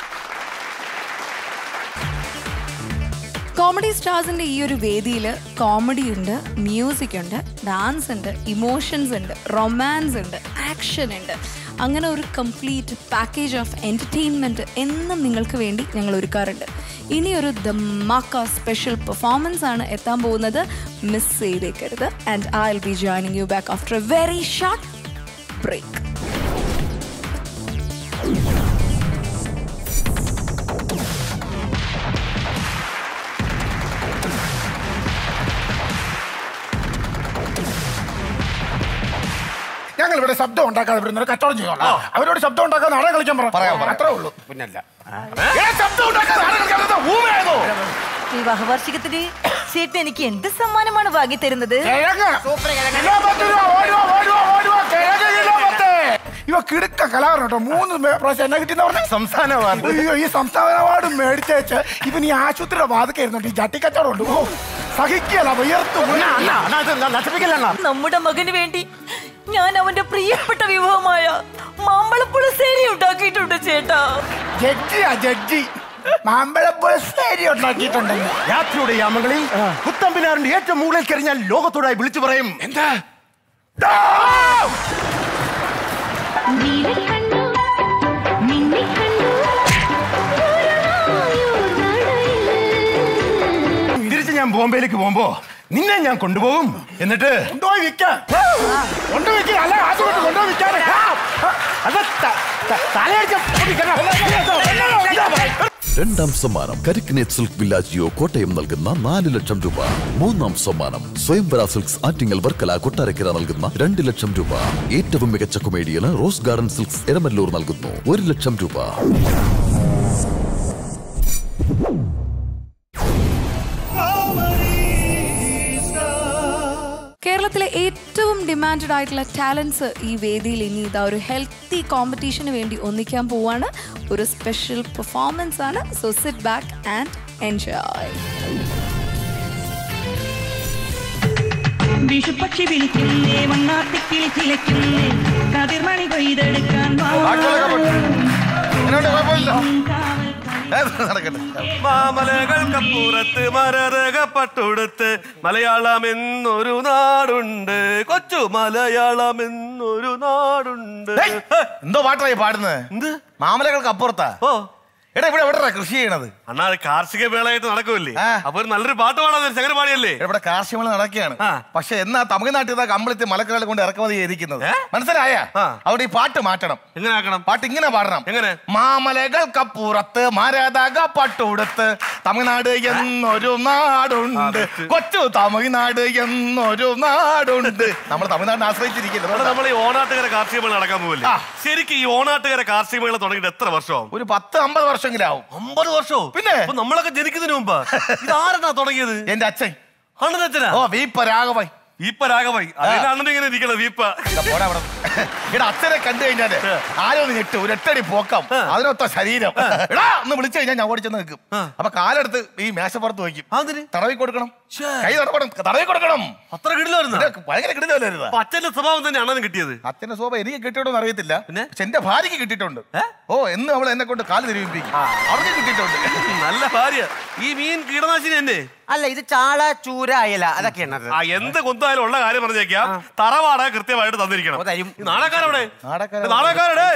comedy സ്റ്റാർസിന്റെ ഈ ഒരു വേദിയിൽ കോമഡി ഉണ്ട് മ്യൂസിക് ഉണ്ട് ഡാൻസ് ഉണ്ട് ഇമോഷൻസ് ഉണ്ട് റൊമാൻസ് ഉണ്ട് ആക്ഷൻ ഉണ്ട് അങ്ങനെ ഒരു കംപ്ലീറ്റ് പാക്കേജ് ഓഫ് എൻ്റർടൈൻമെൻറ്റ് എന്നും നിങ്ങൾക്ക് വേണ്ടി ഞങ്ങൾ ഒരുക്കാറുണ്ട് ഇനി ഒരു ദമാക്ക സ്പെഷ്യൽ പെർഫോമൻസ് ആണ് എത്താൻ പോകുന്നത് മിസ് ചെയ്തേക്കരുത് and I will be joining you back after a very short break ഞങ്ങൾ ഇവിടെ ശബ്ദം ഉണ്ടാക്കാതെ ഇവിടെ നിന്ന് കച്ചവടം ചെയ്യണം അവരോട് ശബ്ദം ഉണ്ടാക്കാൻ നാടകം കളിക്കാൻ പറ അത്രേ ഉള്ളൂ പിന്നല്ല ശബ്ദം ഉണ്ടാക്കാൻ നാടകം കളിക്കാൻ പറ്റുന്ന ഊമയാണോ വിവാഹ വാർഷികത്തിന് ചേട്ടൻ എനിക്ക് എന്ത് സമ്മാനമാണ് വാങ്ങി തരുന്നത് കിഴങ്ങ്. കിലോ പത്ത് രൂപ, ഓടുവാ, ഓടുവാ, ഓടുവാ, കിഴങ്ങ് കിലോ പത്ത്. ഇവ കിടുക്ക കലാകാരൻ കേട്ടോ മൂന്ന് മേ- പ്രാവശ്യം എന്നെ കിട്ടിയെന്ന് പറഞ്ഞ സംസ്ഥാന അവാർഡ് അയ്യോ ഈ സംസ്ഥാന അവാർഡ് മേടിച്ചേച്ച് ഇവൻ ഈ ആശുപത്രിയുടെ വാതൊക്കെ ഇരുന്നുണ്ട് ഈ ജട്ടി കച്ചവടം ഉണ്ട് ഓ സഹിക്കല വിയർത്തു നശിപ്പിക്കലാണ് നമ്മുടെ മകന് വേണ്ടി ഞാൻ അവന്റെ പ്രിയപ്പെട്ട വിഭവമായ മാമ്പഴപ്പുളശ്ശേരി ഉണ്ടാക്കിയിട്ടുണ്ട് ചേട്ടാ ജഡ്ജിയാ ജഡ്ജി മാമ്പഴപ്പുഴശ്ശേരി ഉണ്ടാക്കിയിട്ടുണ്ടെങ്കിൽ രാത്രിയുടെ യാമങ്ങളിൽ പുത്തമ്പിനാറിന്റെ ഏറ്റവും മുകളിൽ കഴിഞ്ഞാൽ ലോകത്തോടായി വിളിച്ചു പറയും എന്താ തിരിച്ച് ഞാൻ ബോംബെയിലേക്ക് പോകുമ്പോ നിന്നെ ഞാൻ കൊണ്ടുപോകും എന്നിട്ട് കൊണ്ടുപോയി വിൽക്കാൻ കൊണ്ടുപോയി വിൽക്കാൻ അല്ല ആശുപത്രി കൊണ്ടുപോയി വിൽക്കാൻ അത് ത- ത- തലയടിച്ച് പൊട്ടിക്കണം. രണ്ടാം സമ്മാനം കരിക്കിനേറ്റ് സിൽക്ക് വില്ലാജിയോ കോട്ടയം നൽകുന്ന നാല് ലക്ഷം രൂപ മൂന്നാം സമ്മാനം സ്വയംവര സിൽക്സ് ആറ്റിങ്ങൽ വർക്കല കൊട്ടാരക്കര നൽകുന്ന രണ്ട് ലക്ഷം രൂപ ഏറ്റവും മികച്ച കൊമേഡിയന് റോസ് ഗാർഡൻ സിൽക്സ് എരമല്ലൂർ നൽകുന്നു ഒരു ലക്ഷം രൂപ കേരളത്തിലെ ഏറ്റവും ഡിമാൻഡഡ് ആയിട്ടുള്ള ടാലൻസ് ഈ വേദിയിൽ ഇനി ഇതാ ഒരു ഹെൽത്തി കോമ്പറ്റീഷന് വേണ്ടി ഒന്നിക്കാൻ പോവാണ് ഒരു സ്പെഷ്യൽ പെർഫോമൻസ് ആണ് so sit back and enjoy വിഷുപക്ഷി വിളിക്കുന്നേ വണ്ണാത്തിക്കിളി ചിലക്കുന്നേ കതിർമണി കൊയ്തെടുക്കാൻ വാ. മാമലകൾക്കപ്പുറത്ത് മരതകപ്പട്ടുടുത്ത് മലയാളം എന്നൊരു നാടുണ്ട് കൊച്ചു മലയാളം എന്നൊരു നാടുണ്ട് എന്തോ പാട്ടായി പാടുന്നത് എന്ത് മാമലകൾക്ക് അപ്പുറത്താ ഓ എടാ ഇവിടെ എവിടെ കൃഷി ചെയ്യണത് അണ്ണാ അത് കാർഷിക മേളയായിട്ട് നടക്കുമല്ലേ അപ്പൊ ഒരു നല്ലൊരു പാട്ട് പാടാൻ ചങ്ങന പാടിയല്ലേ ഇവിടെ കാർഷിക മേള നടക്കുകയാണ് പക്ഷെ എന്നാ തമിഴ്നാട്ടിൽ നിന്ന് കമ്പളത്തിൽ മലക്കറകൾ കൊണ്ട് ഇറക്കുമതി ചെയ്തിരിക്കുന്നത് മനസ്സിലായ അവിടെ ഈ പാട്ട് മാറ്റണം എങ്ങനെ ആക്കണം പാട്ട് ഇങ്ങനെ പാടണം എങ്ങനെ മാമലകൾക്കപ്പുറത്ത് മരതക പട്ടുടുത്ത് തമിഴ്നാട് എന്നൊരു നാടുണ്ട് കൊച്ചു തമിഴ്നാട് എന്നൊരു നാടുണ്ട് നമ്മൾ തമിഴ്നാടിനെ ആശ്രയിച്ചിരിക്കുന്നത് നമ്മൾ ഈ ഓണാട്ടുകര കാർഷിക മേള നടക്കാൻ പോവല്ലേ ശരിക്കും ഈ ഓണാട്ടുകര കാർഷിക മേള തുടങ്ങിയിട്ട് എത്ര വർഷമാവും ഒരു പത്ത് അമ്പത് വർഷമെങ്കിലും ആവും അമ്പത് വർഷമോ പിന്നെ അപ്പൊ നമ്മളൊക്കെ ജനിക്കുന്നതിന് മുമ്പ് ഇത് ആരെന്നാ തുടങ്ങിയത് എന്റെ അച്ഛൻ അണ്ണന്റെ അച്ഛനാ ഓ വീപ്പ രാഘവൻ വീപ്പ രാഘവായി അതിന് അണ്ണൻ ഇങ്ങനെ ഇരിക്കണം വീപ്പ എടാ അച്ഛനെ കണ്ടു കഴിഞ്ഞാല് ആരോ ഒന്ന് ഞെട്ട് ഒരു എട്ടടി പോക്കം അതിനൊത്ത ശരീരം എടാ ഒന്ന് വിളിച്ചു കഴിഞ്ഞാൽ ഞാൻ ഓടിച്ചെന്ന് നിൽക്കും അപ്പൊ കാലെടുത്ത് ഈ മേശപ്പുറത്ത് വയ്ക്കും തടവി കൊടുക്കണം കൈ തടവണം തടവി കൊടുക്കണം അത്ര കിടിലായിരുന്നു ഇത് ഭയങ്കര കിടിലായിരുന്നു അപ്പൊ അച്ഛന്റെ സ്വഭാവം തന്നെ അണ്ണന് കിട്ടിയത് അച്ഛന്റെ സ്വഭാവം എനിക്ക് കിട്ടിയോന്ന് അറിയത്തില്ല പക്ഷെ എന്റെ ഭാര്യക്ക് കിട്ടിയിട്ടുണ്ട് ഓ എന്ന് അവൾ എന്നെ കൊണ്ട് കാല് തിരിവിപ്പിക്കും അവർക്ക് കിട്ടിയിട്ടുണ്ട് നല്ല ഭാര്യ ഈ മീൻ കീടനാശിനി തന്നെ അല്ല ഇത് ചാള ചൂര അയല അതൊക്കെയാണ് ആ എന്ത് കൊന്തായാലും ഉള്ള കാര്യം പറഞ്ഞേക്കാം തറവാട കൃത്യമായിട്ട് തന്നിരിക്കണം ഈ നാടകക്കാരവിടെ നാടകക്കാരുടെ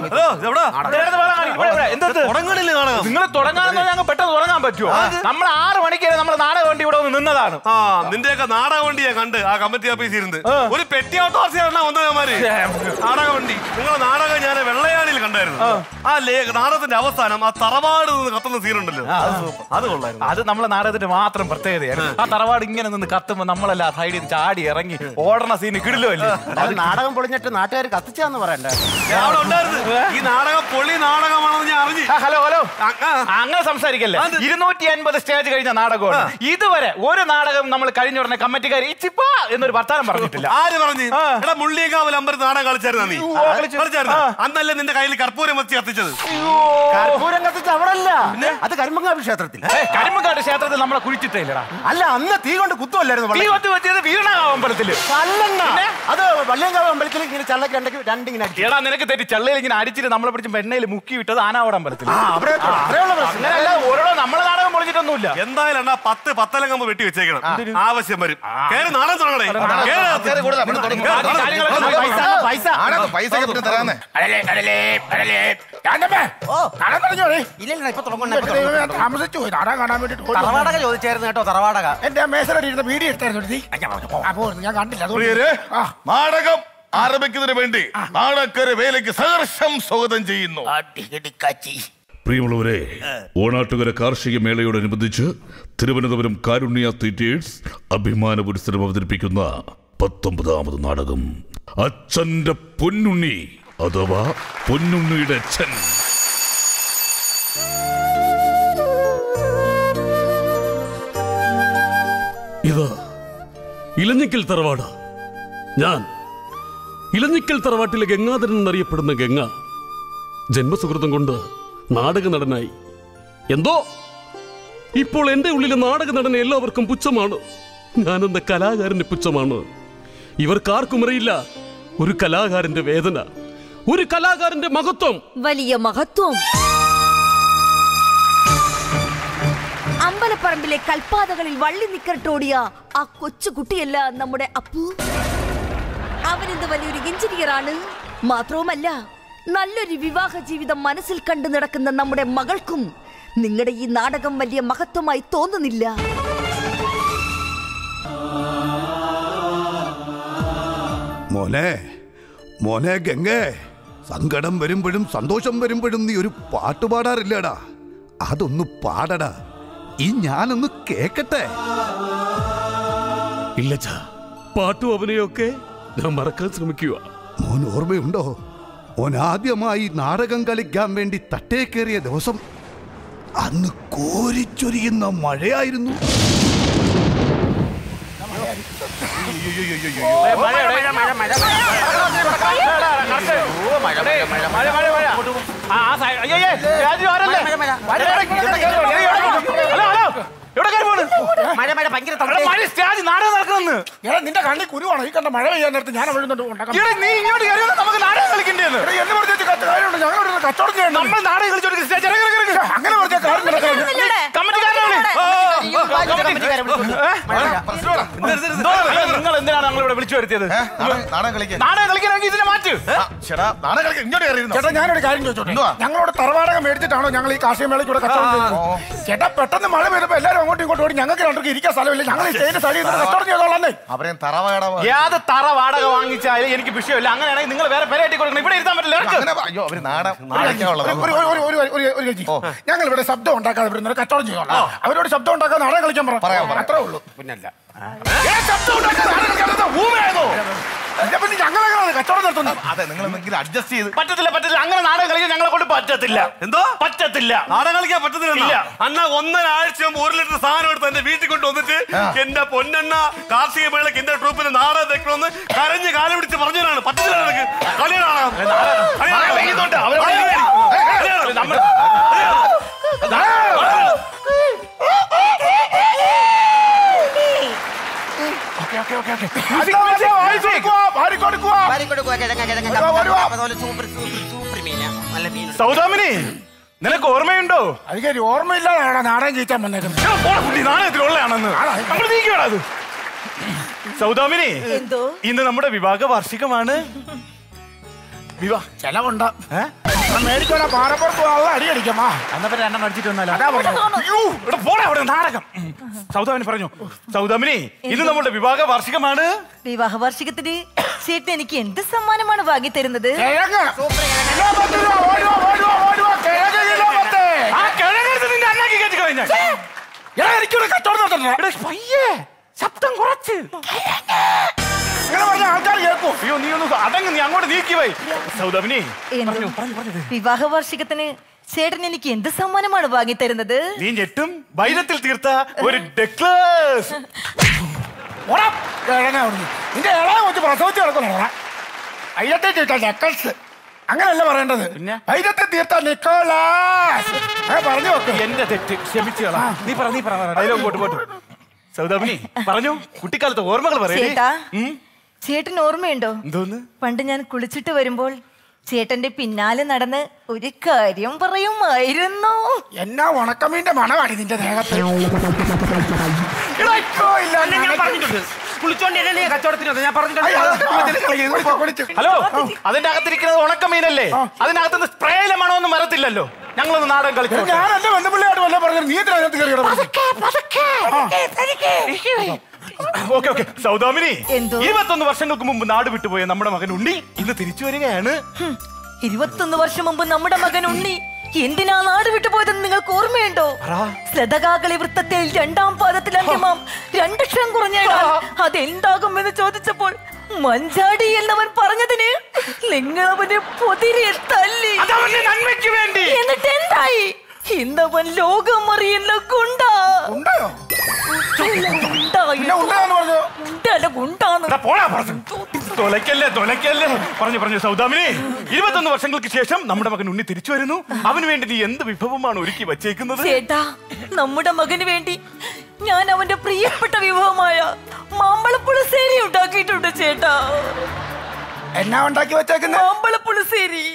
തുടങ്ങണില്ലേ നാടകം നിങ്ങൾ തുടങ്ങാനെന്ന് പറഞ്ഞാൽ അങ്ങ് പെട്ടെന്ന് തുടങ്ങാൻ പറ്റുമോ നമ്മൾ ആറ് മണിക്ക് നമ്മൾ നാടകം വേണ്ടി ഇവിടെ വന്ന് നിന്നതാണ് ആ നിന്റെയൊക്കെ നാടക വണ്ടി ഞാൻ കണ്ട് ആ കമ്മിറ്റി ഓഫീസിൽ ഇരുന്ന് ഒരു പെട്ടി ഓട്ടോറിച്ചാണ് വന്നവന്മാര് നാടക വണ്ടി നിങ്ങളെ നാടകം ഞാൻ വെള്ളയാടിയിൽ കണ്ടായിരുന്നു ആ ലേ നാടകത്തിന്റെ അവസാനം ആ തറവാട് നിന്ന് കത്തുന്ന സീനുണ്ടല്ലോ അത് കൊള്ളായിരുന്നു അത് നമ്മളെ നാടകത്തിന്റെ മാത്രം പ്രത്യേകതയാണ് ആ തറവാട് ഇങ്ങനെ നിന്ന് കത്തുമ്പോ നമ്മളെല്ലാം സൈഡിൽ നിന്ന് ചാടി ഇറങ്ങി ഓടണ സീന് കിടിലോ അല്ലേ അത് നാടകം പൊളിഞ്ഞിട്ട് നാട്ടുകാർ കത്തിച്ചാന്ന് പറയണ്ടേ ഞാൻ അവിടെ ഉണ്ടായിരുന്നു ഈ നാടകം പൊള്ളി നാടകമാണെന്ന് ഞാൻ അറിഞ്ഞു ഹലോ ഹലോ അങ്ങനെ സംസാരിക്കല്ലേ ഇരുന്നൂറ്റി അൻപത് സ്റ്റേജ് കഴിഞ്ഞ നാടകമാണ് ഇതുവരെ ഒരു നാടകം നമ്മൾ കഴിഞ്ഞ ഉടനെ കമ്മിറ്റിക്കാർ ഇച്ചിപ്പ എന്നൊരു വർത്താനം പറഞ്ഞിട്ടില്ല ആര് പറഞ്ഞു എടാ മുള്ളിയേക്കാവിൽ അമ്പത് നാടകം കളിച്ചായിരുന്നാ നീ ഓ, കളിച്ചു. കളിച്ചായിരുന്നാ ആ. അന്നല്ലേ നിന്റെ കയ്യിൽ കർപ്പൂരം വെച്ച് കത്തിച്ചത് കർപ്പൂരം കത്തിച്ച് അവിടെ അല്ല അത് കരിമ്പങ്കാവ് ക്ഷേത്രത്തിൽ കരിമ്പക്കാട് ക്ഷേത്രത്തിൽ നമ്മളെ കുഴിച്ചിട്ടില്ലടാ അല്ല അന്ന് തീ കൊണ്ട് കുത്തുമല്ലായിരുന്നു തീ കൊത്തി വെച്ചത് വീണാവ് അമ്പലത്തില് കല്ലെണ്ണ അത് വള്ളിയങ്കാവ് അമ്പലത്തിൽ ഇങ്ങനെ ചള്ളക്ക് രണ്ടക്ക് രണ്ടിങ്ങനെ അടിച്ചു എടാ നിനക്ക് തെറ്റി ചള്ളയിൽ ഇങ്ങനെ അടിച്ചിട്ട് നമ്മളെ പിടിച്ച് വെണ്ണയിൽ മുക്കി വിട്ടത് ആനാവട അമ്പലത്തിൽ ആ, അവിടെ- അവിടെയുള്ള പ്രശ്നം. അങ്ങനെയല്ല ഓരോ നമ്മളെ നാടകം പൊളിച്ചിട്ടൊന്നുമില്ല എന്തായാലും അണ്ണാ പത്ത് പത്തലങ്കമ്പ് വെട്ടി വെച്ചേക്കണം ആവശ്യം വരും കേറി നാടകം തുടങ്ങണേ കേറ് അകത്ത്. ആൾക്കാര് കൂടുതൽ അവിടെ തുടങ്ങും. കേറ്, തുടങ്ങ്. കാര്യങ്ങളൊക്കെ തുടങ്ങ്. പൈസ, പൈസ. ആടൊക്കെ പൈസ ഒക്കെ പിന്നെ തരാന്നേ അടലേ അടലേ അടലേ ഞാനമ്മേ ഓ നാടകം തുടങ്ങിയോളേ ഇല്ല ഇപ്പൊ തുടങ്ങണ്ട ഇപ്പൊ ദൈവമേ, തുടങ്ങണ്ട. താമസിച്ചു പോയി നാടകം കാണാൻ വേണ്ടിട്ട് ഓടി തറവാടക വന്നു. ചോദിച്ചായിരുന്നു കേട്ടോ തറവാടക എന്റെ മേശയുടെ ഇരുന്ന വീഡിയോ എടുത്തായിരുന്നു എടുത്തി അപ്പോ ഞാൻ കണ്ടില്ല അതുകൊണ്ട് പ്രിയരെ ആ നാടകം ആരംഭിക്കുന്നതിന് വേണ്ടി നാടകരെ വേലയ്ക്ക് സഹർഷം സ്വാഗതം ചെയ്യുന്നു പ്രിയമുള്ളവരെ ഓണാട്ടുകര കാർഷിക മേളയോടനുബന്ധിച്ച് തിരുവനന്തപുരം കാരുണ്യ തിയേറ്റേഴ്സ് അഭിമാന പുരസ്സരം അവതരിപ്പിക്കുന്ന പത്തൊമ്പതാമത് നാടകം അച്ഛന്റെ പൊന്നുണ്ണി അഥവാ പൊന്നുണ്ണിയുടെ അച്ഛൻ ഇത് ഇലഞ്ഞിക്കൽ തറവാട് ഞാൻ ഇലഞ്ഞിക്കൽ തറവാട്ടിലെ ഗംഗാധരൻ എന്നറിയപ്പെടുന്ന ഗംഗ ജന്മസുഹൃതം കൊണ്ട് നാടക നടനായി എന്തോ ഇപ്പോൾ എന്റെ ഉള്ളിലെ നാടക നടൻ എല്ലാവർക്കും പുച്ഛമാണ് ഞാനെന്ന കലാകാരന്റെ പുച്ഛമാണ് ഇവർക്കാർക്കും അറിയില്ല ഒരു കലാകാരന്റെ വേദന ഒരു കലാകാരന്റെ മഹത്വം വലിയ മഹത്വം അമ്പലപ്പറമ്പിലെ കൽപ്പാതകളിൽ വള്ളി നിക്കറിട്ടോടിയ ആ കൊച്ചു കുട്ടിയല്ല നമ്മുടെ അപ്പു അവനെന്ത് വലിയൊരു എഞ്ചിനീയർ ആണ് മാത്രവുമല്ല നല്ലൊരു വിവാഹ ജീവിതം മനസ്സിൽ കണ്ടു നടക്കുന്ന നമ്മുടെ മകൾക്കും നിങ്ങളുടെ ഈ നാടകം വലിയ മഹത്വമായി തോന്നുന്നില്ല മോനെ മോനെ ഗംഗേ സങ്കടം വരുമ്പോഴും സന്തോഷം വരുമ്പോഴും നീ ഒരു പാട്ട് പാടാറില്ലടാ അതൊന്ന് പാടടാ ഈ ഞാനൊന്ന് കേക്കട്ടെ ഇല്ല പാട്ടും അവനെയൊക്കെ ഞാൻ മറക്കാൻ ശ്രമിക്കുക മോൻ ഓർമ്മയുണ്ടോ മോൻ ആദ്യമായി നാടകം കളിക്കാൻ വേണ്ടി തട്ടേ കയറിയ ദിവസം അന്ന് കോരിച്ചൊരിയുന്ന മഴയായിരുന്നു മഴ മഴ ഭയങ്കര എടാ നിന്റെ കണ്ണി കുരുവാണോ ഈ കണ്ട മഴ പെയ്യാൻ നേരത്ത് ഞാൻ അവിടെ നിന്നുകൊണ്ട് ഉണ്ടാക്കാം എടാ, നീ ഇങ്ങോട്ട് കയറി വന്നാ നമുക്ക് നാടകം കളിക്കണ്ടേന്ന് എടാ, എന്ന് പറഞ്ഞ കാര്യമുണ്ട് ഞങ്ങൾ ഇവിടെ നിന്ന് കച്ചവടം ചെയ്യണം നമ്മൾ നാടകം കളിച്ചോണ്ട് സ്റ്റേജ് ഇറങ്ങ്, ഇറങ്ങ്, ഇറങ്ങ്. അങ്ങനെ പറഞ്ഞ കാര്യം നടക്കാൻ കമ്മിറ്റിക്കാരനെ വിളി. ഓ, ഓ, ഓ, കമ്മിറ്റി. എന്തോ, നിങ്ങൾ എന്തിനാണ് ഞങ്ങൾ ഇവിടെ വിളിച്ചു വരുത്തിയത് നാടകം കളിക്കാൻ നാടകം കളിക്കണമെങ്കിൽ ഇതിനെ മാറ്റ് ചേട്ടാ നാടകം കളിക്കാൻ ഇങ്ങോട്ട് കയറിയിരുന്നോ ചേട്ടാ ഞാനൊരു കാര്യം ചോദിച്ചോട്ടെ ഞങ്ങളോട് തറവാടകം മേടിച്ചിട്ടാണോ ഞങ്ങൾ ഈ കാർഷിക മേളയ്ക്ക് ഇവിടെ കച്ചവടം ചെയ്യുന്നത് ചേട്ടാ പെട്ടെന്ന് മഴ പെയ്തപ്പോ എല്ലാവരും അങ്ങോട്ടും ഇങ്ങോട്ടും ഓടി ഞങ്ങൾക്ക് രണ്ടർക്ക് ഇരിക്കാൻ സ്ഥലമില്ല ഞങ്ങൾ ഈ സ്റ്റേജിന്റെ സൈഡിൽ നിന്ന് കച്ചവടം ചെയ്തോളാന്നേ അവരെ തറവാട ഏത് തറ വാടക വാങ്ങിച്ചാലും എനിക്ക് വിഷയമില്ല അങ്ങനെയാണെങ്കിൽ നിങ്ങൾ വേറെ പെരയാട്ടി കൊടുക്കണം ഇവിടെ ഇരുത്താൻ പറ്റില്ല ഇറക്ക്. അങ്ങനെ പ- അയ്യോ അവര് നാടകം നാടകമുള്ളത് ഒരു- ഒരു- ഒരു- ഒരു- ഒരു- ഒരു ചേച്ചി ഞങ്ങൾ ഇവിടെ ശബ്ദം ഉണ്ടാക്കാതെ ഇവിടെ നിന്ന് കച്ചവടം ചെയ്തോളാം അവരോട് ശബ്ദം ഉണ്ടാക്കാതെ നാടകം കളിക്കാൻ പറ പറയാം, പറയാം. അത്രേ ഉള്ളൂ പിന്നല്ല ഏ, ശബ്ദം ഉണ്ടാക്കാതെ നാടകം കളിക്കാൻ എന്താ ഊമയാണോ? എന്നാ പിന്നെ ഞങ്ങളെങ്ങനെയാണ് കച്ചവടം നടത്തുന്നത് അതെ നിങ്ങൾ എന്തെങ്കിലും അഡ്ജസ്റ്റ് ചെയ്ത് പറ്റത്തില്ല പറ്റത്തില്ല അങ്ങനെ നാടകം കളിക്കാൻ ഞങ്ങളെ കൊണ്ട് പറ്റത്തില്ല എന്തോ പറ്റത്തില്ല നാടകം കളിക്കാൻ പറ്റത്തില്ല ഇല്ല. അണ്ണ ഒന്നരാഴ്ച മുമ്പ് ഒരു ലിറ്റർ സാധനം എടുത്ത് എന്റെ വീട്ടിൽ കൊണ്ട് വന്നിട്ട് എന്റെ പൊന്നെണ്ണ കാർഷിക മേളക്ക് എന്റെ ട്രൂപ്പിന് നാടകം വെക്കണമെന്ന് കരഞ്ഞ് കാലം പിടിച്ച് പറഞ്ഞതാണ് പറ്റത്തില്ല നിനക്ക് കളിയാണ് മഴ പെയ്യുന്നുണ്ട്. അവരോട് നമ്മൾ ഓക്കേ, ഓക്കേ, ഓക്കേ, ഓക്കേ. അതാ, അതാ, വാരി കൊടുക്കുവാ, വാരി കൊടുക്കുവാ. വാരിക്കൊടുക്കുക കിഴങ്ങ കിഴങ്ങ വരുവാ, വരുവാ. അതുപോലെ സൂപ്പർ സൂപ്പർ സൂപ്പർ മീന നല്ല മീൻ സൗദാമിനി നിനക്ക് ഓർമ്മയുണ്ടോ അതിന് ഓർമ്മയില്ലാതാണ് നാടകം ജയിച്ചാൻ വന്നേക്കുന്നത് എടാ, പോടാ കുട്ടി, നാണയത്തിലുള്ളതാണെന്ന് നമ്മൾ നീക്കിയോടാ അത് സൗദാമിനി എന്തോ ഇന്ന് നമ്മുടെ വിവാഹ വാർഷികമാണ് വിവാഹ ചെലവുണ്ട് മേടിച്ചോടാ പാറപ്പുറത്ത് പോകാനുള്ള അടി അടിക്കാമാ എന്നാ പിന്നെ രണ്ടെണ്ണം അടിച്ചിട്ട് വന്നാലോ അതാ പറഞ്ഞത്. അയ്യോ, ഇവിടെ പോടാ അവിടെ നാടകം സൗദാമിനി പറഞ്ഞു സൗദാമിനി ഇന്ന് നമ്മുടെ വിവാഹ വാർഷികമാണ് വിവാഹ വാർഷികത്തിന് ചേട്ടൻ എനിക്ക് എന്ത് സമ്മാനമാണ് വാങ്ങി തരുന്നത് കിഴങ്ങ്. കിലോ പത്ത് രൂപ, ഓടുവാ, ഓടുവാ, ഓടുവാ, കിഴങ്ങ് കിലോ പത്ത്. ആ കിഴങ്ങെടുത്ത് നിന്റെ അണ്ണാക്കി കയറ്റി കഴിഞ്ഞാൽ എടാ, എനിക്കിവിടെ കച്ചവടം നടത്തണ്ടേ? പയ്യേ ശബ്ദം കുറച്ച് ഇങ്ങനെ പറഞ്ഞ ആൾക്കാർ കേൾക്കും അയ്യോ നീ ഒന്ന് അടങ്ങ് നീ അങ്ങോട്ട് നീക്കി പോയി സൗദാമിനി എന്തോ? വിവാഹ വാർഷികത്തിന് ചേട്ടൻ എനിക്ക് എന്ത് സമ്മാനമാണ് വാങ്ങി തരുന്നത് നീ ഞെട്ടും വൈരത്തിൽ തീർത്ത ഒരു ഡെക്ലേഴ്സ് നിന്റെ ഇളയ കൊച്ചു പ്രസവിച്ച് കിടക്കണോടാ അയ്യത്തെ തീർത്ത നെക്കൾസ് അങ്ങനല്ല പറയേണ്ടത് അയ്യത്തെ തീർത്ത നിക്കോളാസ് അങ്ങനെ പറഞ്ഞു വെക്കും എന്റെ തെറ്റ് ക്ഷമിച്ചു കളാ നീ പറ നീ പറ ഡയലോഗ് പോട്ട് പോട്ട് സൗദാമിനി പറഞ്ഞു കുട്ടിക്കാലത്തെ ഓർമ്മകൾ പറയേ ചേട്ടാ ചേട്ടൻ ഓർമ്മയുണ്ടോ എന്തോന്ന് പണ്ട് ഞാൻ കുളിച്ചിട്ട് വരുമ്പോൾ ചേട്ടന്റെ പിന്നാലെ നടന്ന് ഒരു കാര്യം പറയുമായിരുന്നു എന്നാ ഉണക്കമീന്റെ മണമാണ് നിന്റെ ദേഹത്ത് ഞാൻ പറഞ്ഞിട്ടുണ്ട് കുളിച്ചോണ്ടിരല്ലേ കച്ചവടത്തിന് വന്നത്. ഞാൻ പറഞ്ഞിട്ടുണ്ട് ഹലോ അതിന്റെ അകത്തിരിക്കുന്നത് ഉണക്കമീനല്ലേ അതിനകത്തുനിന്ന് സ്പ്രേയിലെ മണമൊന്നും വരത്തില്ലല്ലോ ഞങ്ങളൊന്ന് നാടകം കളിച്ചു ഞാൻ എന്റെ ബന്ധുപിള്ളിയായിട്ട് വല്ല പറഞ്ഞു നീ എത്ര അതിനകത്ത് കയറി ഓക്കെ ഓക്കെ സൗദാമിനി ഇരുപത്തൊന്ന് വർഷങ്ങൾക്ക് മുമ്പ് നാട് വിട്ടുപോയ നമ്മുടെ മകൻ ഉണ്ണി ഇന്ന് തിരിച്ചു വരികയാണ് ഇരുപത്തൊന്ന് വർഷം മുമ്പ് നമ്മുടെ മകൻ ഉണ്ണി എന്തിനാ നാട് വിട്ടുപോയതെന്ന് നിങ്ങൾക്ക് ഓർമ്മയുണ്ടോ ശ്രദ്ധകാകളി വൃത്തത്തിൽ രണ്ടാം പാദത്തിൽ അന്ത്യമാം രണ്ടക്ഷരം കുറഞ്ഞാൽ അതെന്താകുമെന്ന് ചോദിച്ചപ്പോൾ മഞ്ചാടി എന്നവൻ പറഞ്ഞതിന് നിങ്ങൾ അവനെ പൊതിരെ തല്ലി നന്മയ്ക്ക് വേണ്ടി എന്നിട്ട് എന്തായി ഇന്നവൻ ലോകം അറിയുന്ന ഗുണ്ടാ ഉണ്ടയോ തൊലക്കല്ലേ തൊലക്കല്ലേ പറഞ്ഞു പറഞ്ഞു സൗദാമിനി ഇരുപത്തൊന്ന് വർഷങ്ങൾക്ക് ശേഷം നമ്മുടെ മകൻ ഉണ്ണി തിരിച്ചു വരുന്നു അവന് വേണ്ടി നീ എന്ത് വിഭവമാണ് ഒരുക്കി വച്ചേക്കുന്നത് ചേട്ടാ നമ്മുടെ മകന് വേണ്ടി ഞാൻ അവന്റെ പ്രിയപ്പെട്ട വിഭവമായ മാമ്പളപ്പുളിശ്ശേരി ഉണ്ടാക്കിയിട്ടുണ്ട് ചേട്ടാ എന്നാ ഉണ്ടാക്കി വെച്ചേക്കുന്നത് മാമ്പളപ്പുളിശ്ശേരി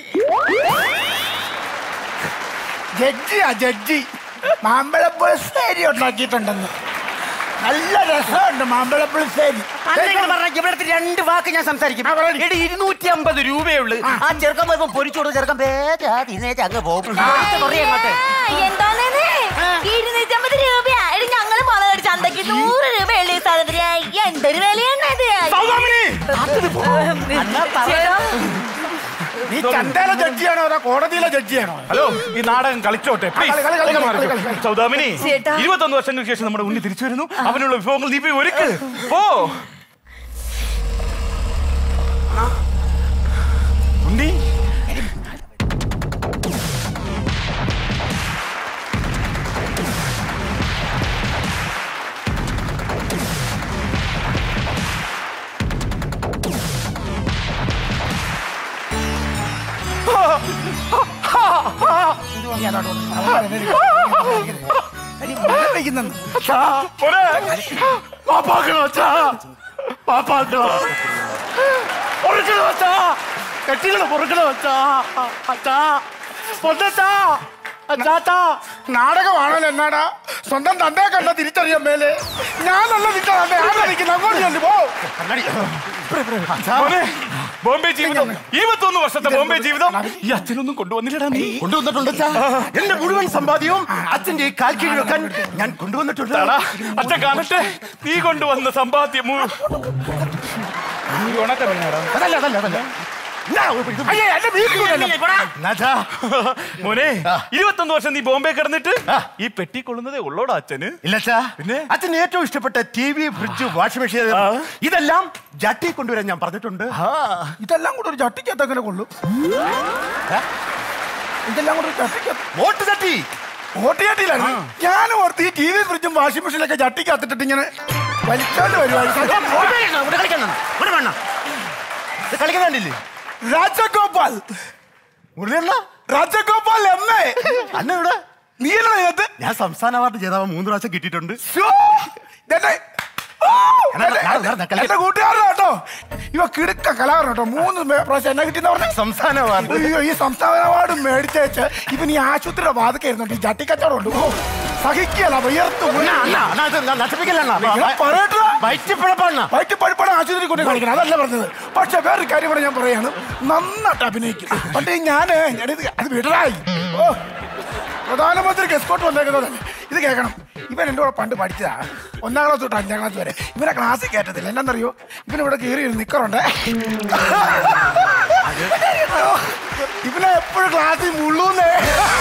ജഡ്ജിയാ ജഡ്ജി മാമ്പഴപ്പുളിശ്ശേരി ഉണ്ടാക്കിയിട്ടുണ്ടെന്ന് നല്ല രസമുണ്ട് മാമ്പഴപ്പുളിശ്ശേരി ഇവിടുത്തെ രണ്ട് വാക്ക് ഞാൻ സംസാരിക്കും എടി ഇരുന്നൂറ്റി അമ്പത് രൂപയേ ഉള്ളൂ ആ ചെറുക്കൻ വരുമ്പോ പൊരിച്ചോട് ചെറുക്കൻ പേരാ തിന്നേച്ച് അങ്ങ് പോകും പൊരിച്ച കുറേ അങ്ങോട്ട് എന്താണേ ഇരുന്നൂറ്റമ്പത് രൂപയാ എടി ഞങ്ങള് മുളകടി ചന്തക്ക് നൂറ് രൂപ ഉള്ളു ഈ സാധനത്തിന് എന്തൊരു വിലയാണ് ചേട്ടാ നീ ചന്തയിലെ ജഡ്ജിയാണോ അതോ കോടതിയിലെ ജഡ്ജിയാണോ ഹലോ ഈ നാടകം കളിച്ചോട്ടെ please. കളി, കളി, കളി, ഒന്ന് കളി, മാറിക്കോ. കളി, കളി. സൗദാമിനി ചേട്ടാ. ഇരുപത്തൊന്ന് വർഷങ്ങൾക്ക് ശേഷം നമ്മുടെ ഉണ്ണി തിരിച്ചു വരുന്നു അവനുള്ള വിഭവങ്ങൾ നീ പോയി ഒരുക്ക് ഓ ഉണ്ണി പാപ്പാക്കണോ അച്ഛാ പാപ്പാക്കണോ പൊറുക്കണോ അച്ഛാ കെട്ടികള് പൊറുക്കണോ അച്ഛാ അച്ഛാ പൊന്നച്ചാ അച്ചാച്ചാ നാടകമാണല്ലോ എന്നാടാ സ്വന്തം തന്തയെ കണ്ട തിരിച്ചറിയാൻ മേലെ ഞാനല്ല നിന്റെ തന്റെ ആരാ നിൽക്കുന്നത് അങ്ങോട്ട് ചെല്ലു പോ മോനെ, ബോംബെ ജീവിതം ഇരുപത്തൊന്ന് വർഷത്തെ ബോംബെ ജീവിതം ഈ അച്ഛനൊന്നും കൊണ്ടുവന്നില്ലടാ നീ കൊണ്ടുവന്നിട്ടുണ്ട് അച്ഛാ. എന്റെ മുഴുവൻ സമ്പാദ്യവും അച്ഛന്റെ ഈ കാൽ കീഴിൽ വെക്കാൻ ഞാൻ കൊണ്ടുവന്നിട്ടുണ്ട് എടാ, അച്ഛൻ കാണട്ടെ നീ കൊണ്ടുവന്ന സമ്പാദ്യം മുഴുവൻ ഈ ഉണക്കമീനാടാ. അതല്ല അതല്ല അതല്ല അയ്യേ, എന്റെ വീട്ടിൽ കൊണ്ടുവന്നില്ലേ, പോടാ. മോനെ ഇരുപത്തൊന്ന് വർഷം നീ ബോംബെ കിടന്നിട്ട് ഈ പെട്ടി കൊള്ളുന്നതേ ഉള്ളോടാ അച്ഛന് ഇല്ലച്ചാ പിന്നെ അച്ഛന് ഏറ്റവും ഇഷ്ടപ്പെട്ട T V fridge washing machine ഇതെല്ലാം ജട്ടി കൊണ്ടുവരാൻ ഞാൻ പറഞ്ഞിട്ടുണ്ട് ഇതെല്ലാം കൂടെ ഒരു ചട്ടിക്കകത്ത് എങ്ങനെ കൊള്ളു ഇതെല്ലാം കൂടെ ഒരു ചട്ടിക്കകത്ത് വോട്ട് ചട്ടി വോട്ട് ചട്ടിയിലാണ് ഞാൻ ഓർത്ത് ഈ ടി വി ഫ്രിഡ്ജും വാഷിംഗ് മെഷീനൊക്കെ ചട്ടിക്കകത്തിട്ടിട്ട് ഇങ്ങനെ വലിച്ചോണ്ട് കളിക്കുന്നുണ്ടില്ലേ രാജഗോപാൽ രാജഗോപാൽ എം എ അന്ന ഇവിടെ നീ എന്നാ ഇതിനകത്ത് ഞാൻ സംസ്ഥാന അവാർഡ് ജേതാവ് മൂന്ന് പ്രാവശ്യം കിട്ടിയിട്ടുണ്ട് ശ്ശോ, ഇതെന്നെ- ഓ, എന്റെ- എന്റെ കൂട്ടുകാരനാ കേട്ടോ ഇവ കിടുക്ക കലാകാരൻ കേട്ടോ മൂന്ന് മേ- പ്രാവശ്യം എന്നെ കിട്ടിയെന്ന് പറഞ്ഞ സംസ്ഥാന അവാർഡ് അയ്യോ ഈ സംസ്ഥാന അവാർഡ് മേടിച്ചേച്ച് ഇവൻ ഈ ആശുപത്രിയുടെ വാതക്കായിരുന്നുണ്ട് ഈ ചട്ടിക്കച്ചവടം ഉണ്ട് ഓ സഹിക്കല വിയർത്തു വയറ്റിപ്പഴപ്പാണ് ആശുപത്രി കൊണ്ട് കാണിക്കണം അതല്ല പറഞ്ഞത് പക്ഷെ വേറൊരു കാര്യം കൂടെ ഞാൻ പറയാണ് നന്നായിട്ട് അഭിനയിക്കും പണ്ട് ഞാൻ ഞാനിത് അത് വിടറായി ഓ പ്രധാനമന്ത്രിക്ക് എസ്കോട്ട് വന്നേക്കുന്നതല്ലേ ഇത് കേൾക്കണം ഇവൻ എൻ്റെ കൂടെ പണ്ട് പഠിച്ചതാ ഒന്നാം ക്ലാസ് തൊട്ട് അഞ്ചാം ക്ലാസ് വരെ ഇവനെ ക്ലാസ്സിൽ കയറ്റത്തില്ല എന്നാന്നറിയോ ഇവൻ ഇവിടെ കയറി ഒരു നിക്കറുണ്ട് ഇവനെ എപ്പോഴും ക്ലാസ്സിൽ മുള്ളൂന്നേ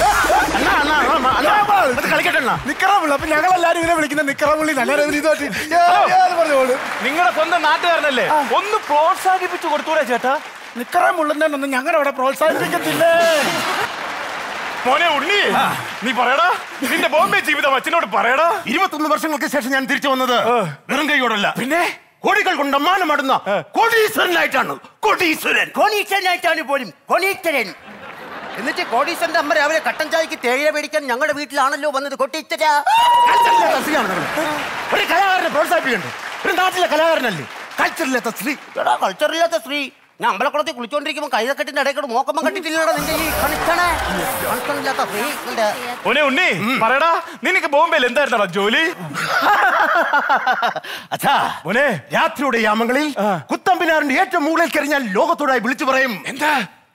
നിക്കറമുള്ള അപ്പൊ ഞങ്ങൾ എല്ലാരും ഇവനെ വിളിക്കുന്ന നിക്കറമുള്ളി നല്ല ഇതുമായിട്ട് പറഞ്ഞോളൂ നിങ്ങളുടെ സ്വന്തം നാട്ടുകാരനല്ലേ ഒന്ന് പ്രോത്സാഹിപ്പിച്ചു കൊടുത്തൂടെ ചേട്ടാ നിക്കറ മുള്ളുന്നതിനൊന്നും ഞങ്ങളുടെ അവിടെ പ്രോത്സാഹിപ്പിക്കത്തില്ലേ മോനെ ഉണ്ണി നീ പറയടാ നിന്റെ ബോംബെ ജീവിതം അച്ഛനോട് പറയടാ ഇരുപത്തൊന്ന് വർഷങ്ങൾക്ക് ശേഷം ഞാൻ തിരിച്ചു വന്നത് വെറും കൈയോടല്ല പിന്നെ കോടികൾ കൊണ്ട് അമ്മാനമാടുന്ന കോടീശ്വരനായിട്ടാണ് കോടീശ്വരൻ കോണീശ്വരനായിട്ടാണ് പോലും കോണീശ്വരൻ എന്നിട്ട് കോടീശ്വരന്റെ അമ്മ രാവിലെ കട്ടൻ ചായക്ക് തേയില മേടിക്കാൻ ഞങ്ങളുടെ വീട്ടിലാണല്ലോ വന്നത് കൊട്ടിച്ചര ഒരു കലാകാരനെ പ്രോത്സാഹിപ്പിക്കണ്ടേ ഒരു നാട്ടിലെ കലാകാരനല്ലേ കൾച്ചറില്ലാത്ത സ്ത്രീ കൾച്ചറില്ലാത്ത സ്ത്രീ ഞാൻ അമ്പലക്കുളത്തിൽ കുളിച്ചോണ്ടിരിക്കുമ്പോൾ കൈതക്കെട്ടിന്റെ ഇടയ്ക്കൂടെ മോക്കമ്മ കണ്ടിട്ടില്ലടാ നിന്റെ ഈ കണിച്ചണേ കണിച്ചണില്ലാത്ത സ്ത്രീ നിന്റെ മോനെ ഉണ്ണി പറയടാ നിനക്ക് ബോംബെയിൽ എന്തായിരുന്നടാ ജോലി അച്ഛാ മോനെ രാത്രിയുടെ യാമങ്ങളിൽ കുത്തമ്പിനാറിന്റെ ഏറ്റവും മുകളിൽ കയറിഞ്ഞാൽ ലോകത്തോടായി വിളിച്ചു പറയും എന്താ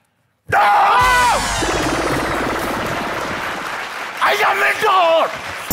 I am a god!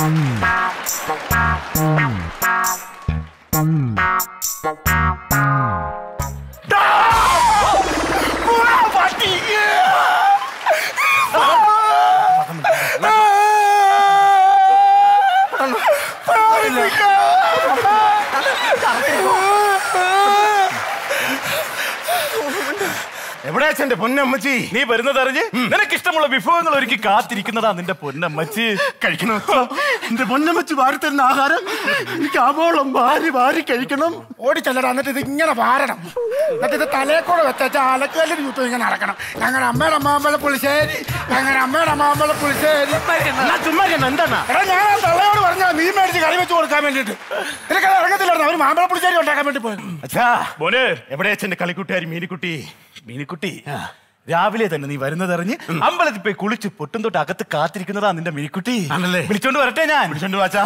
എവിടെ അച്ഛന്റെ പൊന്നമ്മച്ചി നീ വരുന്നതറിഞ്ഞ് നിനക്ക് ഇഷ്ടമുള്ള വിഭവങ്ങൾ ഒരുക്കി കാത്തിരിക്കുന്നതാ നിന്റെ പൊന്നമ്മച്ചി കഴിക്കണം എന്റെ പൊന്നമ്മച്ചി വാരി തരുന്ന ആഹാരം എനിക്ക് ആവോളം വാരി വാരി കഴിക്കണം ഓടിച്ചല്ലടാ എന്നിട്ട് ഇത് ഇങ്ങനെ വാരണം എന്നിട്ട് ഇത് തലയെ കൂടെ വെച്ച അലക്കല്ലിന് ചുറ്റും ഇങ്ങനെ നടക്കണം ഞങ്ങളുടെ അമ്മയുടെ അമ്മാമ്പല പുളിശ്ശേരി ഞങ്ങളുടെ അമ്മയുടെ അമ്മാമ്പല പുളിശ്ശേരി ചുമ്മാ എന്താണ് എടാ ഞാൻ ആ തള്ളയോട് പറഞ്ഞ നീ മേടിച്ച് കറി വെച്ച് കൊടുക്കാൻ വേണ്ടിട്ട് നിനക്കത് ഇറങ്ങത്തില്ലായിരുന്നു അവർ മാമ്പഴ പുളിശ്ശേരി ഉണ്ടാക്കാൻ വേണ്ടി പോയത് അച്ഛാ മോനെ എവിടെ അച്ഛന്റെ കളിക്കുട്ടിയാരി മീനിക്കുട്ടി മീനിക്കുട്ടി രാവിലെ തന്നെ നീ വരുന്നതറിഞ്ഞ് അമ്പലത്തിൽ പോയി കുളിച്ച് പൊട്ടും തൊട്ട് അകത്ത് കാത്തിരിക്കുന്നതാ നിന്റെ മീനിക്കുട്ടി ആണല്ലേ വിളിച്ചോണ്ട് വരട്ടെ ഞാൻ വിളിച്ചോണ്ട് വാച്ചാ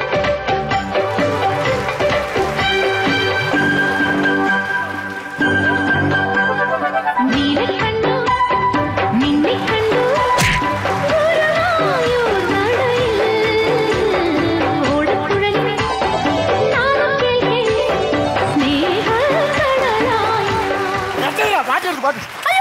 പാട്ട് പാട്ട്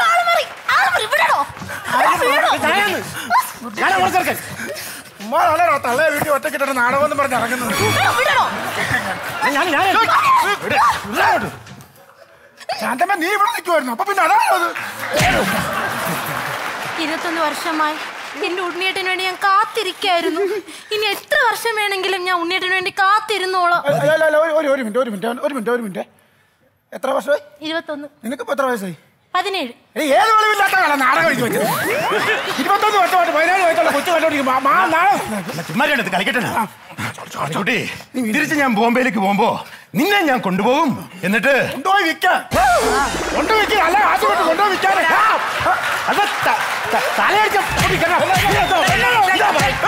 ഉമ്മാണോ തള്ളയെ വീട്ടിൽ ഒറ്റക്കിട്ടിട്ട് നാടകം എന്ന് പറഞ്ഞ് ഇറങ്ങുന്നത് ഞാൻ ഞാൻ ശാന്തമ്മ നീ ഇവിടെ നിൽക്കുമായിരുന്നു അപ്പൊ പിന്നെ അതാണോ അത് ഇരുപത്തൊന്ന് വർഷമായി എന്റെ ഉണ്ണിയേട്ടന് വേണ്ടി ഞാൻ കാത്തിരിക്കായിരുന്നു ഇനി എത്ര വർഷം വേണമെങ്കിലും ഞാൻ ഉണ്ണിയേട്ടന് വേണ്ടി കാത്തിരുന്നോളാം അല്ല, അല്ല, അല്ല, ഒരു- ഒരു ഒരു മിനിറ്റ് ഒരു മിനിറ്റ് ഒരു മിനിറ്റ് ഒരു മിനിറ്റ് എത്ര വർഷമായി ഇരുപത്തൊന്ന് നിനക്കിപ്പോ എത്ര വയസ്സായി പതിനേഴ് എടീ, ഏത് വെളിവില്ലാത്ത കാലം നാടകം എഴുതി വെച്ചത് ഇരുപത്തൊന്ന് വർഷമായിട്ട് പതിനേഴ് വയസ്സുള്ള കൊച്ചു കണ്ടോണ്ടിരിക്കും മാ- മാ- നാടകം ചുമ്മാ രണ്ടത് കളിക്കട്ടെ കുട്ടി തിരിച്ച് ഞാൻ ബോംബെയിലേക്ക് പോകുമ്പോ നിന്നെ ഞാൻ കൊണ്ടുപോകും എന്നിട്ട് കൊണ്ടുപോയി വിൽക്കാൻ കൊണ്ടുപോയി വിൽക്കാൻ അല്ല കാശ് കൊണ്ട് കൊണ്ടുപോയി വിൽക്കാൻ അത് ത- ത- തലയടിച്ച പൊട്ടിക്കണം. ഇതാ,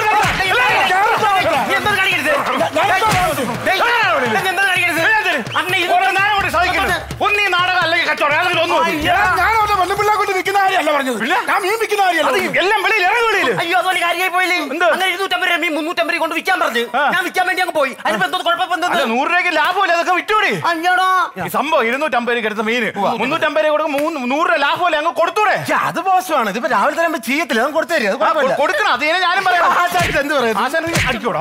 ഒന്നീ നാടകം അല്ലെങ്കിൽ കച്ചവടം ഏതെങ്കിലും ഒന്നും മതി. ഞാനവിടെ വല്ലപ്പിള്ള കൊണ്ട് വിൽക്കുന്ന കാര്യമല്ല പറഞ്ഞത് ഞാൻ മീൻ വിൽക്കുന്ന അത് കാര്യമല്ല എല്ലാം വെളിയിൽ ഇറങ്ങി വെളിയിൽ അയ്യോ അതുപോലെ കാര്യമായി പോയില്ലേ അങ്ങനെ ഇരുന്നൂറ്റമ്പത് രൂപ മുന്നൂറ്റമ്പത് കൊണ്ട് വിൽക്കാൻ പറഞ്ഞു ഞാൻ വിൽക്കാൻ വേണ്ടി അങ്ങ് പോയി അതിനിപ്പോ എന്തോ കുഴപ്പം അല്ല എന്തോ നൂറ് രൂപയ്ക്ക് ലാഭമില്ല അതൊക്കെ വിറ്റൂടെ അഞ്ഞോടോ ഈ സംഭവം ഇരുന്നൂറ്റമ്പത് രൂപയ്ക്ക് എടുത്ത മീന് മുന്നൂറ്റമ്പത് രൂപ കൊടുക്കും മൂന്ന് നൂറ് രൂപ ലാഭമല്ലേ അങ്ങ് കൊടുത്തൂടെ അത് മോശമാണ് ഇതിപ്പോ രാവിലെ തന്നെ ചെയ്യത്തില്ല അത് കൊടുത്തേ അത് ആ, കുഴപ്പമില്ല. കൊടുക്കണം അത് ഇതിനെ ഞാനും പറയാം ആശാരിക്ക് എന്ത് പറയുന്നു? ആശാൻ നീ അടിക്കോടാ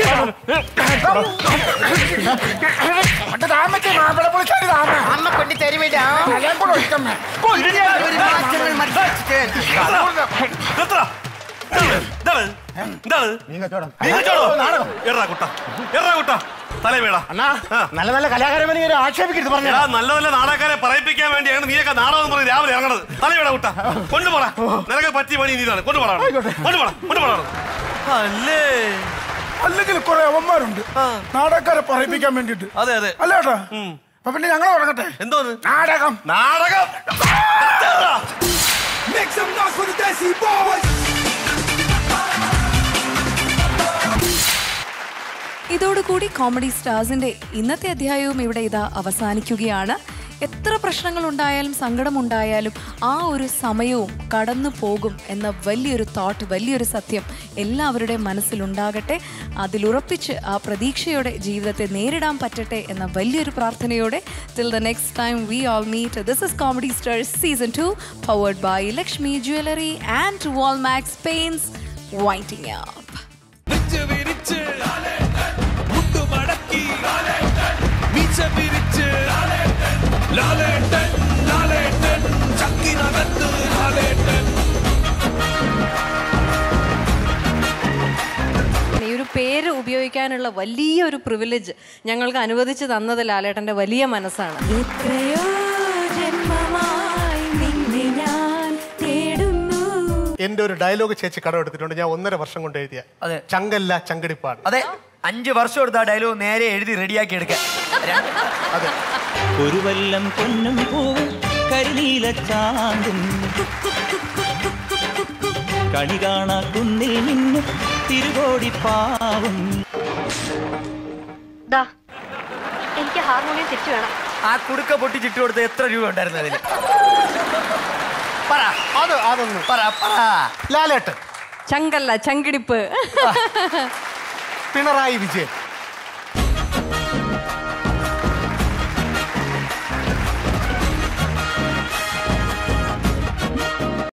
പണ്ട് താമസിച്ച് മാമ്പഴ പുളിശ്ശേരി താമ അമ്മ കൊണ്ട് തരുവില്ല തലയെ കൂടെ ഒഴിക്കമ്മേ ഒരു മാറ്റങ്ങൾ മരിച്ചിട്ട് നല്ല നല്ല കലാകാരന്മാരെ ഇങ്ങനെ ആക്ഷേപിക്കരുത് പറഞ്ഞു നല്ല നല്ല നാടകക്കാരെ പറയിപ്പിക്കാൻ വേണ്ടിയാണ് നീയൊക്കെ നാടകം എന്ന് പറഞ്ഞ് രാവിലെ ഇറങ്ങണത് തലയുടെ കുട്ട കൊണ്ടുപോടാ നിനക്ക് പറ്റിയ പണി നീതാണ് കൊണ്ടുപോടാ കൊണ്ടുപോടാ കൊണ്ടുപോടാ അല്ലേ അല്ലെങ്കിൽ കുറെ അവന്മാരുണ്ട് നാടകക്കാരെ പറയിപ്പിക്കാൻ വേണ്ടിട്ട് അതെ അതെ അല്ല കേട്ടോ അപ്പൊ പിന്നെ ഞങ്ങൾ തുടങ്ങട്ടെ എന്തോന്ന് നാടകം നാടകം Make some noise for the Desi Boys! ഇതോടുകൂടി കോമഡി സ്റ്റാർസിന്റെ ഇന്നത്തെ അധ്യായവും ഇവിടെ ഇതാ അവസാനിക്കുകയാണ് എത്ര പ്രശ്നങ്ങൾ ഉണ്ടായാലും സങ്കടമുണ്ടായാലും ആ ഒരു സമയവും കടന്നു പോകും എന്ന വലിയൊരു തോട്ട് വലിയൊരു സത്യം എല്ലാവരുടെയും മനസ്സിലുണ്ടാകട്ടെ അതിലുറപ്പിച്ച് ആ പ്രതീക്ഷയോടെ ജീവിതത്തെ നേരിടാൻ പറ്റട്ടെ എന്ന വലിയൊരു പ്രാർത്ഥനയോടെ till the next time we all meet this is comedy stars season two powered by Lakshmi jewellery and Walmax paints whiting up നെഞ്ച് വിരിച്ച് മുട്ടുമടക്കി വീച്ച വിരിച്ച് ലാലേട്ടൻ ലാലേട്ടൻ ചക്കിനകത്ത് ലാലേട്ടൻ ചോദിക്കാനുള്ള വലിയൊരു പ്രിവിലേജ് ഞങ്ങൾക്ക് അനുവദിച്ചു തന്നത് ലാലേട്ടന്റെ വലിയ മനസ്സാണ് എത്രയോ ജന്മമായി നിന്നെ ഞാൻ തേടുന്നു എന്റെ ഒരു ഡയലോഗ് ചേച്ചി കടം എടുത്തിട്ടുണ്ട് ഞാൻ ഒന്നര വർഷം കൊണ്ട് എഴുതിയ അതെ ചങ്കല്ല ചങ്കടിപ്പാട് അതെ അഞ്ച് വർഷം എടുത്ത ആ ഡയലോഗ് നേരെ എഴുതി റെഡിയാക്കി എടുക്കാൻ അതെ ഒരു വല്ലം പൊന്നും പൂവും കരിനീല ചാന്തും കണി കാണാ കുന്നിൽ നിന്നും തിരുകോടി പാവും എനിക്ക് ഹാർമോണിയം തെറ്റ് വേണം ആ കുടുക്ക പൊട്ടി ചിട്ടു കൊടുത്ത് എത്ര രൂപ ഉണ്ടായിരുന്നു അതിൽ പറ അത് അതൊന്നും പറ പറ ലാലേട്ടൻ ചങ്കല്ല ചങ്കിടിപ്പ് പിണറായി വിജയൻ